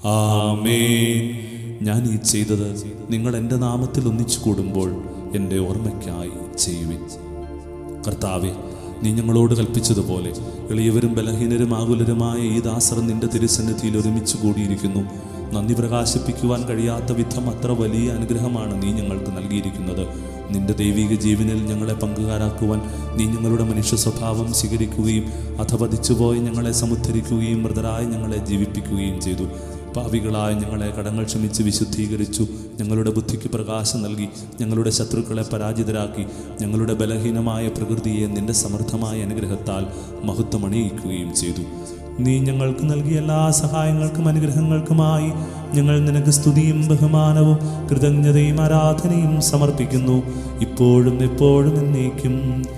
ആമേൻ ഞാൻ ഈ ചെയ്തത് നിങ്ങൾ എൻ്റെ നാമത്തിൽ ഒന്നിച്ചു കൂടുമ്പോൾ എൻ്റെ ഓർമ്മയ്ക്കായി ചെയ്യുവിൻ കർത്താവെ നീ ഞങ്ങളോട് കൽപ്പിച്ചതുപോലെ എളിയവരും ബലഹീനരും ആകുലരുമായ ഈ ദാസർ നിന്റെ തിരുസന്നിധിയിൽ ഒരുമിച്ച് കൂടിയിരിക്കുന്നു നന്ദി പ്രകാശിപ്പിക്കുവാൻ കഴിയാത്ത വിധം അത്ര വലിയ അനുഗ്രഹമാണ് നീ ഞങ്ങൾക്ക് നൽകിയിരിക്കുന്നത് നിന്റെ ദൈവിക ജീവനിൽ ഞങ്ങളെ പങ്കുകാരാക്കുവാൻ നീ ഞങ്ങളുടെ മനുഷ്യ സ്വഭാവം സ്വീകരിക്കുകയും അധപതിച്ചുപോയി ഞങ്ങളെ സമുദ്ധരിക്കുകയും മൃതരായി ഞങ്ങളെ ജീവിപ്പിക്കുകയും ചെയ്തു പാവികളായ ഞങ്ങളെ കടങ്ങൾ ക്ഷമിച്ച് വിശുദ്ധീകരിച്ചു ഞങ്ങളുടെ ബുദ്ധിക്ക് പ്രകാശം നൽകി ഞങ്ങളുടെ ശത്രുക്കളെ പരാജിതരാക്കി ഞങ്ങളുടെ ബലഹീനമായ പ്രകൃതിയെ നിന്റെ സമൃദ്ധമായ അനുഗ്രഹത്താൽ മഹത്വമണിയിക്കുകയും ചെയ്തു നീ ഞങ്ങൾക്ക് നൽകിയ എല്ലാ സഹായങ്ങൾക്കും അനുഗ്രഹങ്ങൾക്കുമായി ഞങ്ങൾ നിനക്ക് സ്തുതിയും ബഹുമാനവും കൃതജ്ഞതയും ആരാധനയും സമർപ്പിക്കുന്നു ഇപ്പോഴും എപ്പോഴും എന്നേക്കും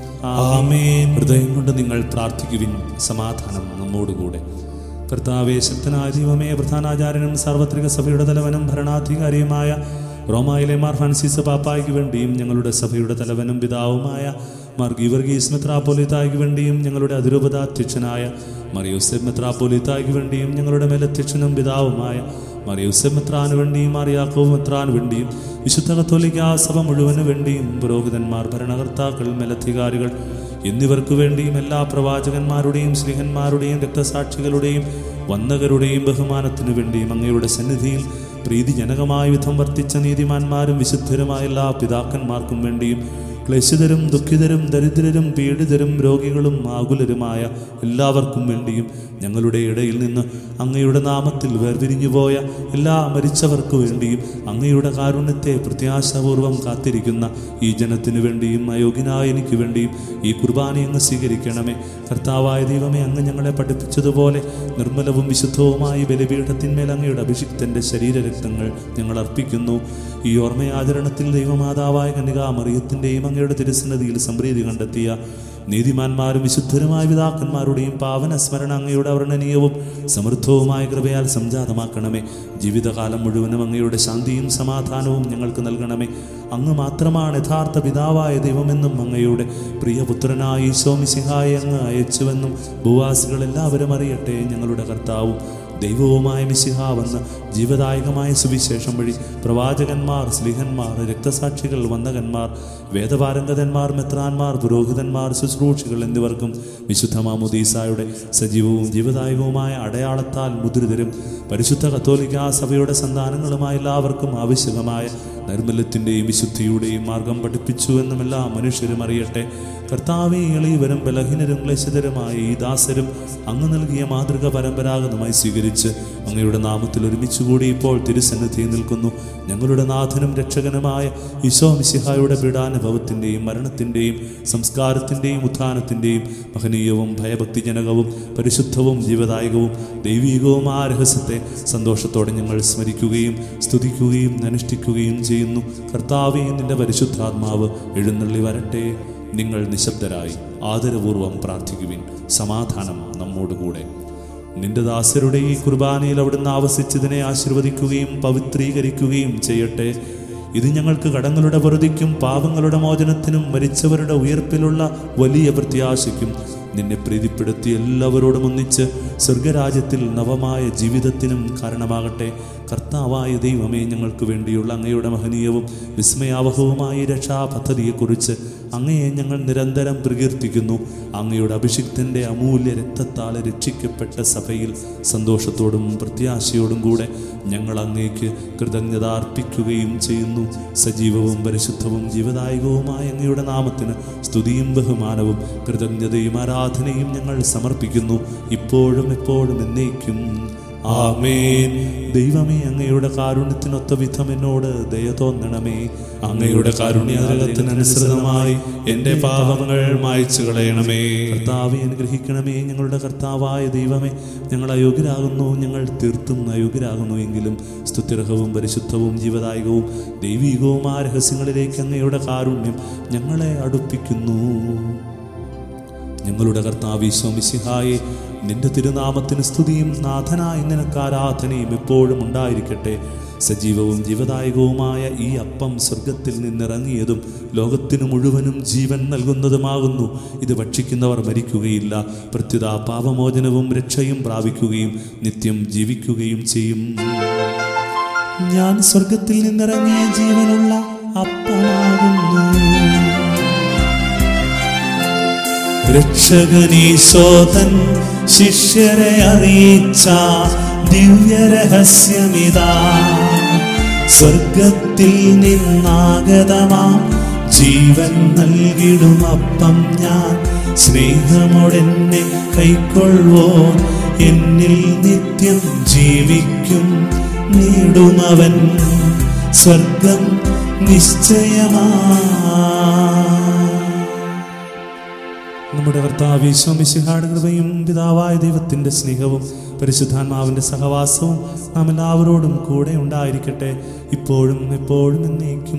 ആമേൻ ഹൃദയം കൊണ്ട് നിങ്ങൾ പ്രാർത്ഥിക്കുവിൻ സമാധാനം നമ്മോടുകൂടെ കർത്താവേ ശക്തനായ ദൈവമേ പ്രധാനാചാര്യനും സാർവത്രിക സഭയുടെ തലവനും ഭരണാധികാരിയുമായ റോമായിലെ മാർ ഫ്രാൻസിസ് പാപ്പായ്ക്ക് വേണ്ടിയും ഞങ്ങളുടെ സഭയുടെ തലവനും പിതാവുമായ മാർ ഗീവർഗീസ് മെത്രാപ്പോലിത്തായ്ക്ക് വേണ്ടിയും ഞങ്ങളുടെ അതിരൂപതാധ്യക്ഷനായ മാർ യൂസഫ് മെത്രാപ്പോലിത്തായ്ക്ക് വേണ്ടിയും ഞങ്ങളുടെ മേലധ്യക്ഷനും പിതാവുമായ മാർ യൂസഫ് മെത്രാന് വേണ്ടിയും മാർ യാക്കോവ് മെത്രാന് വേണ്ടിയും വിശുദ്ധ കത്തോലിക്ക സഭ മുഴുവന് വേണ്ടിയും പുരോഹിതന്മാർ ഭരണകർത്താക്കൾ മേലധികാരികൾ എന്നിവർക്ക് വേണ്ടിയും എല്ലാ പ്രവാചകന്മാരുടെയും സ്ത്രീഹന്മാരുടെയും രക്തസാക്ഷികളുടെയും വന്ദകരുടെയും ബഹുമാനത്തിനു വേണ്ടിയും അങ്ങയുടെ സന്നിധിയിൽ പ്രീതിജനകമായ വിധം വർത്തിച്ച നീതിമാന്മാരും വിശുദ്ധരുമായ എല്ലാ പിതാക്കന്മാർക്കും വേണ്ടിയും ക്ലേശിതരും ദുഃഖിതരും ദരിദ്രരും പീഡിതരും രോഗികളും ആകുലരുമായ എല്ലാവർക്കും വേണ്ടിയും ഞങ്ങളുടെ ഇടയിൽ നിന്ന് അങ്ങയുടെ നാമത്തിൽ വേർപിരിഞ്ഞുപോയ എല്ലാ മരിച്ചവർക്കു വേണ്ടിയും അങ്ങയുടെ കാരുണ്യത്തെ പ്രത്യാശാപൂർവം കാത്തിരിക്കുന്ന ഈ ജനത്തിനു വേണ്ടിയും അയോഗ്യനായ എനിക്ക് വേണ്ടിയും ഈ കുർബാന അങ്ങ് സ്വീകരിക്കണമേ കർത്താവായ ദൈവമേ അങ്ങ് ഞങ്ങളെ പഠിപ്പിച്ചതുപോലെ നിർമ്മലവും വിശുദ്ധവുമായ ബലിപീഠത്തിന്മേൽ അങ്ങയുടെ അഭിഷിക്തന്റെ ശരീരരക്തങ്ങൾ ഞങ്ങൾ അർപ്പിക്കുന്നു ഈ ഓർമ്മയാചരണത്തിൽ ദൈവമാതാവായ കന്യകാമറിയത്തിൻ്റെയും അങ്ങയുടെ തിരുസന്നതിയിൽ സംപ്രീതി കണ്ടെത്തിയ നീതിമാന്മാരും വിശുദ്ധരുമായ പിതാക്കന്മാരുടെയും പാവന സ്മരണ അങ്ങയുടെ വർണ്ണനീയവും സമൃദ്ധവുമായ കൃപയാൽ സംജാതമാക്കണമേ ജീവിതകാലം മുഴുവനും അങ്ങയുടെ ശാന്തിയും സമാധാനവും ഞങ്ങൾക്ക് നൽകണമേ അങ്ങ് മാത്രമാണ് യഥാർത്ഥ പിതാവായ ദൈവമെന്നും അങ്ങയുടെ പ്രിയപുത്രനായ ഈശോമിസിഹായി അങ്ങ് അയച്ചുവെന്നും ഭൂവാസികൾ എല്ലാവരും അറിയട്ടെ ഞങ്ങളുടെ കർത്താവും ദൈവവുമായ മിശിഹ വന്ന് ജീവദായകമായ സുവിശേഷം വഴി പ്രവാചകന്മാർ സ്ലിഹന്മാർ രക്തസാക്ഷികൾ വന്ദകന്മാർ വേദപാരംഗതന്മാർ മെത്രാന്മാർ പുരോഹിതന്മാർ ശുശ്രൂഷികൾ എന്നിവർക്കും വിശുദ്ധ മാമുദീസായുടെ സജീവവും ജീവദായകവുമായ അടയാളത്താൽ മുദ്രിതരും പരിശുദ്ധ കത്തോലിക്ക സഭയുടെ സന്താനങ്ങളുമായ എല്ലാവർക്കും ആവശ്യകമായ നൈർമല്യത്തിൻ്റെയും വിശുദ്ധിയുടെയും മാർഗം പഠിപ്പിച്ചു എന്നും എല്ലാ മനുഷ്യരും അറിയട്ടെ കർത്താവെ എളിയവരും ബലഹീനരും ക്ലേശിതരുമായ ഈ ദാസരും അങ്ങ് നൽകിയ മാതൃക പരമ്പരാഗതമായി സ്വീകരിച്ച് അങ്ങയുടെ നാമത്തിൽ ഒരുമിച്ച് കൂടി ഇപ്പോൾ തിരുസന്നിധിയിൽ നിൽക്കുന്നു ഞങ്ങളുടെ നാഥനും രക്ഷകനുമായ ഈശോ മിശിഹായുടെ പീഡാനുഭവത്തിൻ്റെയും മരണത്തിൻ്റെയും സംസ്കാരത്തിൻ്റെയും ഉത്ഥാനത്തിൻ്റെയും മഹനീയവും ഭയഭക്തിജനകവും പരിശുദ്ധവും ജീവദായകവും ദൈവീകവും ആ രഹസ്യത്തെ സന്തോഷത്തോടെ ഞങ്ങൾ സ്മരിക്കുകയും സ്തുതിക്കുകയും അനുഷ്ഠിക്കുകയും ചെയ്യുന്നു കർത്താവെ നിന്റെ പരിശുദ്ധാത്മാവ് എഴുന്നള്ളി വരട്ടെ നിങ്ങൾ നിശബ്ദരായി ആദരപൂർവം പ്രാർത്ഥിക്കുവിൻ സമാധാനം നമ്മോടുകൂടെ നിന്റെ ദാസരുടെ ഈ കുർബാനയിൽ അവിടുന്ന് ആവസിച്ചതിനെ ആശീർവദിക്കുകയും പവിത്രീകരിക്കുകയും ചെയ്യട്ടെ ഇത് ഞങ്ങൾക്ക് കടങ്ങളുടെ വെറുതിക്കും പാപങ്ങളുടെ മോചനത്തിനും മരിച്ചവരുടെ ഉയർപ്പിലുള്ള വലിയ പ്രത്യാശയ്ക്കും നിന്നെ പ്രീതിപ്പെടുത്തി എല്ലാവരോടും ഒന്നിച്ച് സ്വർഗരാജ്യത്തിൽ നവമായ ജീവിതത്തിനും കാരണമാകട്ടെ കർത്താവായ ദൈവമേ ഞങ്ങൾക്ക് വേണ്ടിയുള്ള അങ്ങയുടെ മഹനീയവും വിസ്മയാവഹവുമായ രക്ഷാ പദ്ധതിയെക്കുറിച്ച് അങ്ങയെ ഞങ്ങൾ നിരന്തരം പ്രകീർത്തിക്കുന്നു അങ്ങയുടെ അഭിഷിക്തന്റെ അമൂല്യ രക്തത്താൽ രക്ഷിക്കപ്പെട്ട സഭയിൽ സന്തോഷത്തോടും പ്രത്യാശയോടും കൂടെ ഞങ്ങൾ അങ്ങേക്ക് കൃതജ്ഞത അർപ്പിക്കുകയും ചെയ്യുന്നു സജീവവും പരിശുദ്ധവും ജീവദായകവുമായ അങ്ങയുടെ നാമത്തിന് സ്തുതിയും ബഹുമാനവും കൃതജ്ഞതയും ആരാധനയും ഞങ്ങൾ സമർപ്പിക്കുന്നു ഇപ്പോഴും എപ്പോഴും എന്നേക്കും ആമേൻ ദൈവമേ അങ്ങയുടെ കാരുണ്യത്തിനൊത്ത വിധം എന്നോട് ദയ തോന്നണമേ അങ്ങയുടെ കാരുണ്യാഗ്രഹത്തിനനുസൃതമായി എൻ്റെ പാപങ്ങൾ മായ്ച്ചു കളയണമേ കർത്താവെ അനുഗ്രഹിക്കണമേ ഞങ്ങളുടെ കർത്താവായ ദൈവമേ ഞങ്ങൾ അയോഗ്യരാകുന്നു ഞങ്ങൾ തീർത്തും അയോഗ്യരാകുന്നു എങ്കിലും സ്തുത്യർഹവും പരിശുദ്ധവും ജീവദായകവും ദൈവികവും ആ രഹസ്യങ്ങളിലേക്ക് അങ്ങയുടെ കാരുണ്യം ഞങ്ങളെ അടുപ്പിക്കുന്നു ഞങ്ങളുടെ കർത്താവീശോ മിശിഹായെ നിന്റെ തിരുനാമത്തിന് സ്തുതിയും നാഥനായ നിനക്ക് ആരാധനയും എപ്പോഴും ഉണ്ടായിരിക്കട്ടെ സജീവവും ജീവദായകവുമായ ഈ അപ്പം സ്വർഗത്തിൽ നിന്നിറങ്ങിയതും ലോകത്തിനു മുഴുവനും ജീവൻ നൽകുന്നതുമാകുന്നു ഇത് ഭക്ഷിക്കുന്നവർ മരിക്കുകയില്ല പ്രത്യുത പാപമോചനവും രക്ഷയും പ്രാപിക്കുകയും നിത്യം ജീവിക്കുകയും ചെയ്യും ഞാൻ സ്വർഗത്തിൽ നിന്നിറങ്ങിയ ജീവനുള്ള അപ്പമാകുന്നു രക്ഷകനീശോതൻ ശിഷ്യരെ അറിയിച്ച ദിവ്യരഹസ്യമിതാ സ്വർഗത്തിൽ നിന്നാഗതമാം ജീവൻ നൽകിടും അപ്പം ഞാൻ സ്നേഹമോടെന്നെ കൈക്കൊള്ളുവോ എന്നിൽ നിത്യം ജീവിക്കും നേടുമവൻ സ്വർഗം നിശ്ചയമാ നമ്മുടെ കർത്താവീശ്വമിശിഹാട് കൃപയും പിതാവായ ദൈവത്തിന്റെ സ്നേഹവും പരിശുദ്ധാത്മാവിന്റെ സഹവാസവും നാം എല്ലാവരോടും കൂടെ ഉണ്ടായിരിക്കട്ടെ ഇപ്പോഴും എപ്പോഴും എന്നേക്കും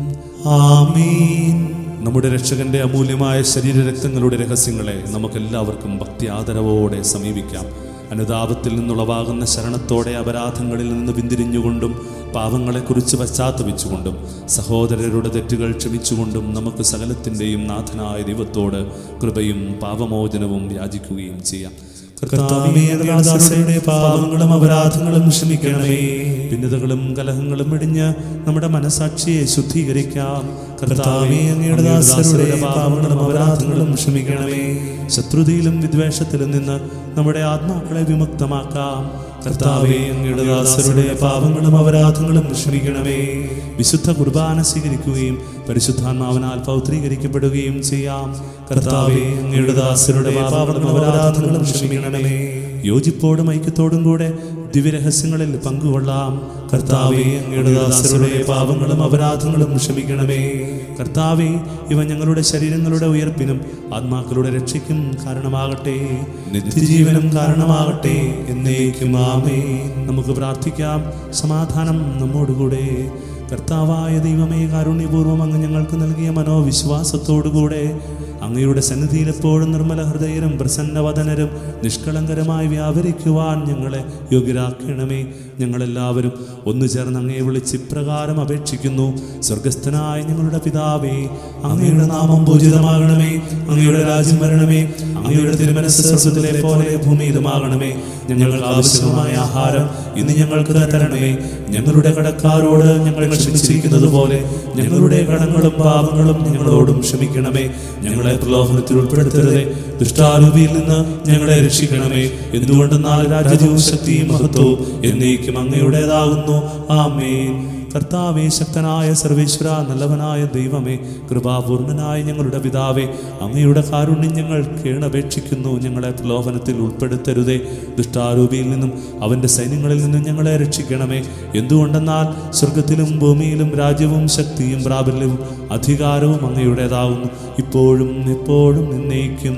ആമീൻ നമ്മുടെ രക്ഷകന്റെ അമൂല്യമായ ശരീരരക്തങ്ങളുടെ രഹസ്യങ്ങളെ നമുക്കെല്ലാവർക്കും ഭക്തി ആദരവോടെ സമീപിക്കാം അനുതാപത്തിൽ നിന്നുളവാകുന്ന ശരണത്തോടെ അപരാധങ്ങളിൽ നിന്ന് പിന്തിരിഞ്ഞുകൊണ്ടും പാവങ്ങളെക്കുറിച്ച് പശ്ചാത്തപിച്ചുകൊണ്ടും സഹോദരരുടെ തെറ്റുകൾ ക്ഷമിച്ചുകൊണ്ടും നമുക്ക് സകലത്തിൻ്റെയും നാഥനായ ദൈവത്തോട് കൃപയും പാപമോചനവും യാചിക്കുകയും ചെയ്യാം കർത്താവേ, അങ്ങയുടെ ദാസരുടെ പാപങ്ങളും അപരാധങ്ങളും ക്ഷമിക്കണമേ ഭിന്നതകളും കലഹങ്ങളും ഇടിഞ്ഞ് നമ്മുടെ മനസാക്ഷിയെ ശുദ്ധീകരിക്കാം കർത്താവേ അങ്ങയുടെ ദാസരുടെ പാപങ്ങളും അപരാധങ്ങളും ക്ഷമിക്കണമേ ശത്രുതയിലും വിദ്വേഷത്തിലും നിന്ന് നമ്മുടെ ആത്മാക്കളെ വിമുക്തമാക്കാം കർത്താവേ അങ്ങയുടെ ദാസരുടെ പാപങ്ങളും അപരാധങ്ങളും ക്ഷമിക്കണമേ വിശുദ്ധ കുർബാന സ്വീകരിക്കുകയും പരിശുദ്ധാത്മാവിനാൽ പൗത്രീകരിക്കപ്പെടുകയും ചെയ്യാം കർത്താവേ അങ്ങയുടെ ദാസരുടെ പാപങ്ങളും അപരാധങ്ങളും ക്ഷമിക്കണമേ യോജിപ്പോടും ഐക്യത്തോടും കൂടെ ദിവ്യരഹസ്യങ്ങളിൽ പങ്കുകൊള്ളാം കർത്താവേ അങ്ങയുടെ ദാസരുടെ പാപങ്ങളും അപരാധങ്ങളും ക്ഷമിക്കണമേ കർത്താവെ ഇവ ഞങ്ങളുടെ ശരീരങ്ങളുടെ ഉയർപ്പിനും ആത്മാക്കളുടെ രക്ഷയ്ക്കും കാരണമാകട്ടെ നിത്യജീവനം കാരണമാകട്ടെ എന്നേക്കും ആമേ നമുക്ക് പ്രാർത്ഥിക്കാം സമാധാനം നമ്മോടുകൂടെ കർത്താവായ ദൈവമേ കാരുണ്യപൂർവ്വം അങ്ങ് ഞങ്ങൾക്ക് നൽകിയ മനോവിശ്വാസത്തോടുകൂടെ അങ്ങയുടെ സന്നിധിയിൽ എപ്പോഴും നിർമ്മല ഹൃദയരും പ്രസന്നവദനരും നിഷ്കളങ്കരമായി വ്യാപരിക്കുവാൻ ഞങ്ങളെ യോഗ്യരാക്കണമേ ഞങ്ങളെല്ലാവരും ഒന്നു ചേർന്ന് അങ്ങയെ വിളിച്ച് ഇപ്രകാരം അപേക്ഷിക്കുന്നു സ്വർഗസ്ഥനായ ഞങ്ങളുടെ പിതാവേ അങ്ങയുടെ നാമം പൂജിതമാകണമേ അങ്ങയുടെ രാജ്യം വരണമേ അങ്ങയുടെ തിരുമനസ് സ്വർഗത്തിലെ പോലെ ഭൂമിയിലുമാകണമേ ഞങ്ങൾക്ക് ആവശ്യമായ ആഹാരം ഇന്ന് ഞങ്ങൾക്ക് തരണമേ ഞങ്ങളുടെ കടക്കാരോട് ഞങ്ങൾ ക്ഷമിച്ചിരിക്കുന്നത് പോലെ ഞങ്ങളുടെ കടങ്ങളും പാപങ്ങളും ഞങ്ങളോടും ക്ഷമിക്കണമേ ഞങ്ങളെ പ്രലോഭനത്തിൽ ഉൾപ്പെടുത്തരുതേ ദുഷ്ടാരൂപിയിൽ നിന്ന് ഞങ്ങളെ രക്ഷിക്കണമേ എന്തുകൊണ്ടെന്നാൽ രാജ്യവും ശക്തിയും മഹത്വവും എന്നേക്കും അങ്ങയുടേതാകുന്നു ആമേൻ കർത്താവേ ശക്തനായ സർവേശ്വര നല്ലവനായ ദൈവമേ കൃപാപൂർണനായ ഞങ്ങളുടെ പിതാവേ അങ്ങയുടെ കാരുണ്യം ഞങ്ങൾ കേണപേക്ഷിക്കുന്നു ഞങ്ങളെ പ്രലോഭനത്തിൽ ഉൾപ്പെടുത്തരുതേ ദുഷ്ടാരൂപിയിൽ നിന്നും അവന്റെ സൈന്യങ്ങളിൽ നിന്നും ഞങ്ങളെ രക്ഷിക്കണമേ എന്തുകൊണ്ടെന്നാൽ സ്വർഗത്തിലും ഭൂമിയിലും രാജ്യവും ശക്തിയും പ്രാബല്യവും അധികാരവും അങ്ങയുടേതാകുന്നു ഇപ്പോഴും എപ്പോഴും എന്നേക്കും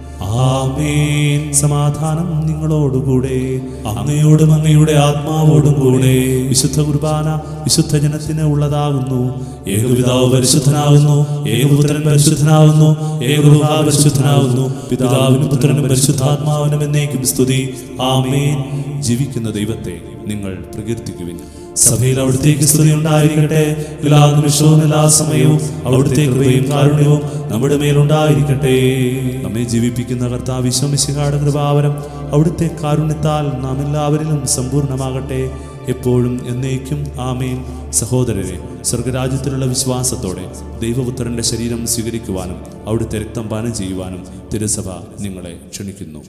ആമേൻ സമാധാനം നിങ്ങളോടുകൂടെ അങ്ങയോടും അങ്ങയുടെ ആത്മാവോടും കൂടെ വിശുദ്ധ കുർബാന വിശുദ്ധ ജനത്തിന് ഉള്ളതാകുന്നു ഏകപിതാവ് പരിശുദ്ധനാകുന്നു ഏകപുത്രൻ പരിശുദ്ധനാകുന്നു ഏകഗൃഹ പരിശുദ്ധനാകുന്നു പിതാവിനും പുത്രനും പരിശുദ്ധാത്മാവിനും എന്നേക്കും സ്തുതി ആമേൻ ജീവിക്കുന്ന ദൈവത്തെ നിങ്ങൾ പ്രകീർത്തിക്കുവിൻ സഭയിൽ അവിടുത്തേക്ക് സ്തുതി ഉണ്ടായിരിക്കട്ടെ എല്ലാ നിമിഷവും എല്ലാ സമയവും അവിടുത്തെ കൃപയും കാരുണ്യവും നമ്മുടെ മേലുണ്ടായിരിക്കട്ടെ നമ്മെ ജീവിപ്പിക്കുന്ന കർത്താവ് വിശ്വമിശിഹാട് കൃപാവരം അവിടുത്തെ കാരുണ്യത്താൽ നാം എല്ലാവരിലും സമ്പൂർണ്ണമാകട്ടെ എപ്പോഴും എന്നേക്കും ആമേൻ സഹോദരരെ സ്വർഗരാജ്യത്തിലുള്ള വിശ്വാസത്തോടെ ദൈവപുത്രന്റെ ശരീരം സ്വീകരിക്കുവാനും അവിടുത്തെ രക്തം പാനം ചെയ്യുവാനും തിരുസഭ നിങ്ങളെ ക്ഷണിക്കുന്നു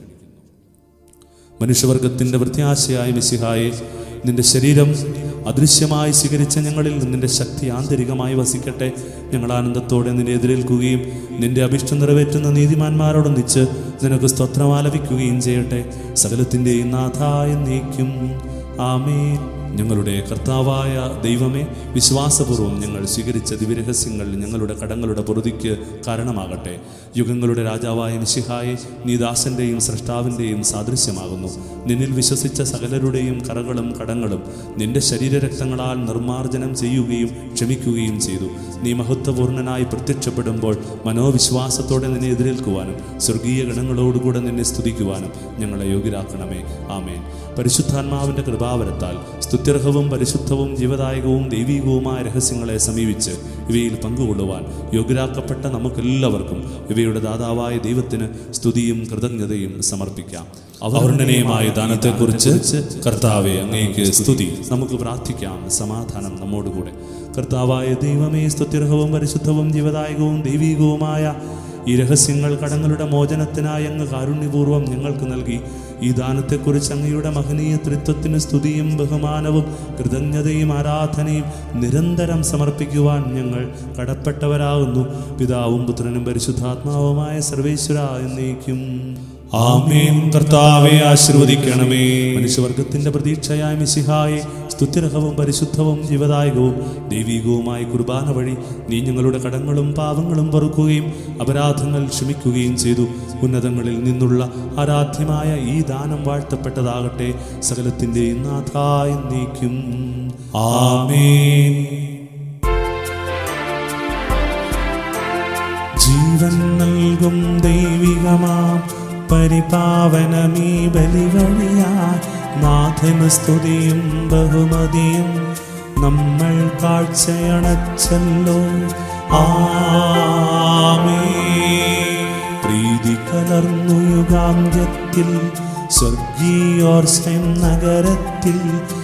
മനുഷ്യവർഗത്തിന്റെ പ്രത്യാശയായ മിശിഹായെ നിന്റെ ശരീരം അദൃശ്യമായി സ്വീകരിച്ച ഞങ്ങളിൽ നിന്റെ ശക്തി ആന്തരികമായി വസിക്കട്ടെ ഞങ്ങൾ ആനന്ദത്തോടെ നിന്നെ എതിരേൽക്കുകയും നിന്റെ അഭിഷ്ടം നിറവേറ്റുന്ന നീതിമാന്മാരോടൊന്നിച്ച് നിനക്ക് സ്തോത്രം ആലപിക്കുകയും ചെയ്യട്ടെ സകലത്തിൻ്റെയും നാഥായ നീക്കും ആമേൻ ഞങ്ങളുടെ കർത്താവായ ദൈവമേ വിശ്വാസപൂർവ്വം ഞങ്ങൾ സ്വീകരിച്ച ദിവ്യരഹസ്യങ്ങൾ ഞങ്ങളുടെ കടങ്ങളുടെ പൊറുതിക്ക് കാരണമാകട്ടെ യുഗങ്ങളുടെ രാജാവായ മിശിഹായെ നീ ദാസന്റെയും സൃഷ്ടാവിൻ്റെയും സാദൃശ്യമാകുന്നു നിന്നിൽ വിശ്വസിച്ച സകലരുടെയും കറകളും കടങ്ങളും നിന്റെ ശരീരരക്തങ്ങളാൽ നിർമ്മാർജ്ജനം ചെയ്യുകയും ക്ഷമിക്കുകയും ചെയ്തു നീ മഹത്വപൂർണനായി പ്രത്യക്ഷപ്പെടുമ്പോൾ മനോവിശ്വാസത്തോടെ നിന്നെ എതിരേൽക്കുവാനും സ്വർഗീയ ഗണങ്ങളോടുകൂടെ നിന്നെ സ്തുതിക്കുവാനും ഞങ്ങളെ യോഗ്യരാക്കണമേ ആമേൻ പരിശുദ്ധാത്മാവിന്റെ കൃപാവരത്താൽ സ്തുത്യർഹവും പരിശുദ്ധവും ജീവദായകവും ദൈവീകവുമായ രഹസ്യങ്ങളെ സമീപിച്ച് ഇവയിൽ പങ്കുകൊള്ളുവാൻ യോഗ്യരാക്കപ്പെട്ട നമുക്കെല്ലാവർക്കും ഇവയുടെ ദാതാവായ ദൈവത്തിന് സ്തുതിയും കൃതജ്ഞതയും സമർപ്പിക്കാം അവർണ്ണനീയമായ ദാനത്തെക്കുറിച്ച് കർത്താവെ അങ്ങേക്ക് സ്തുതി നമുക്ക് പ്രാർത്ഥിക്കാം സമാധാനം നമ്മോടുകൂടെ കർത്താവായ ദൈവമേ സ്തുത്യർഹവും പരിശുദ്ധവും ജീവദായകവും ദൈവീകവുമായ ഈ രഹസ്യങ്ങൾ കടങ്ങളുടെ മോചനത്തിനായി അങ്ങ് കാരുണ്യപൂർവ്വം ഞങ്ങൾക്ക് നൽകി ഈ ദാനത്തെക്കുറിച്ച് അങ്ങയുടെ മഹനീയ ത്രിത്വത്തിന് സ്തുതിയും ബഹുമാനവും കൃതജ്ഞതയും ആരാധനയും നിരന്തരം സമർപ്പിക്കുവാൻ ഞങ്ങൾ കടപ്പെട്ടവരാകുന്നു പിതാവും പുത്രനും പരിശുദ്ധാത്മാവുമായ സർവേശ്വര എന്നേക്കും ആമേൻ കർത്താവെ ആശീർവദിക്കണമേ മനുഷ്യവർഗത്തിന്റെ പ്രതീക്ഷയായ മിശിഹായെ സ്തുത്യർഹവും പരിശുദ്ധവും ജീവദായകവും ദൈവികവുമായ കുർബാന വഴി നീ ഞങ്ങളുടെ കടങ്ങളും പാവങ്ങളും പൊറുക്കുകയും അപരാധങ്ങൾ ക്ഷമിക്കുകയും ചെയ്തു ഉന്നതങ്ങളിൽ നിന്നുള്ള ആരാധ്യമായ ഈ ദാനം വാഴ്ത്തപ്പെട്ടതാകട്ടെ സകലത്തിൻ്റെയും നാഥായി നീക്കും ആമേൻ ജീവൻ നൽകും ദൈവികമാം പരിപാവനമീ ബലിവഴിയായി നാഥന് സ്തുതിയും ബഹുമതിയും നമ്മൾ കാഴ്ചയണച്ചല്ലോ ആമേ പ്രീതി കലർന്നു യുഗാന്ത്യത്തിൽ സ്വർഗീയോർസ്യം നഗരത്തിൽ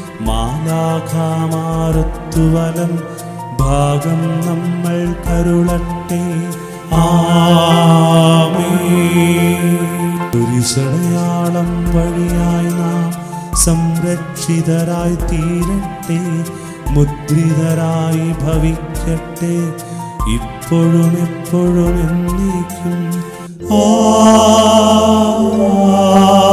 മാലാഖാമാരത്തുവലം ഭാഗം നമ്മൾ കരുളട്ടെ പുരുഷടയാളം വഴിയായി നാം സംരക്ഷിതരായി തീരട്ടെ മുദ്രിതരായി ഭവിക്കട്ടെ ഇപ്പോഴും എപ്പോഴും എന്നേക്കും ആ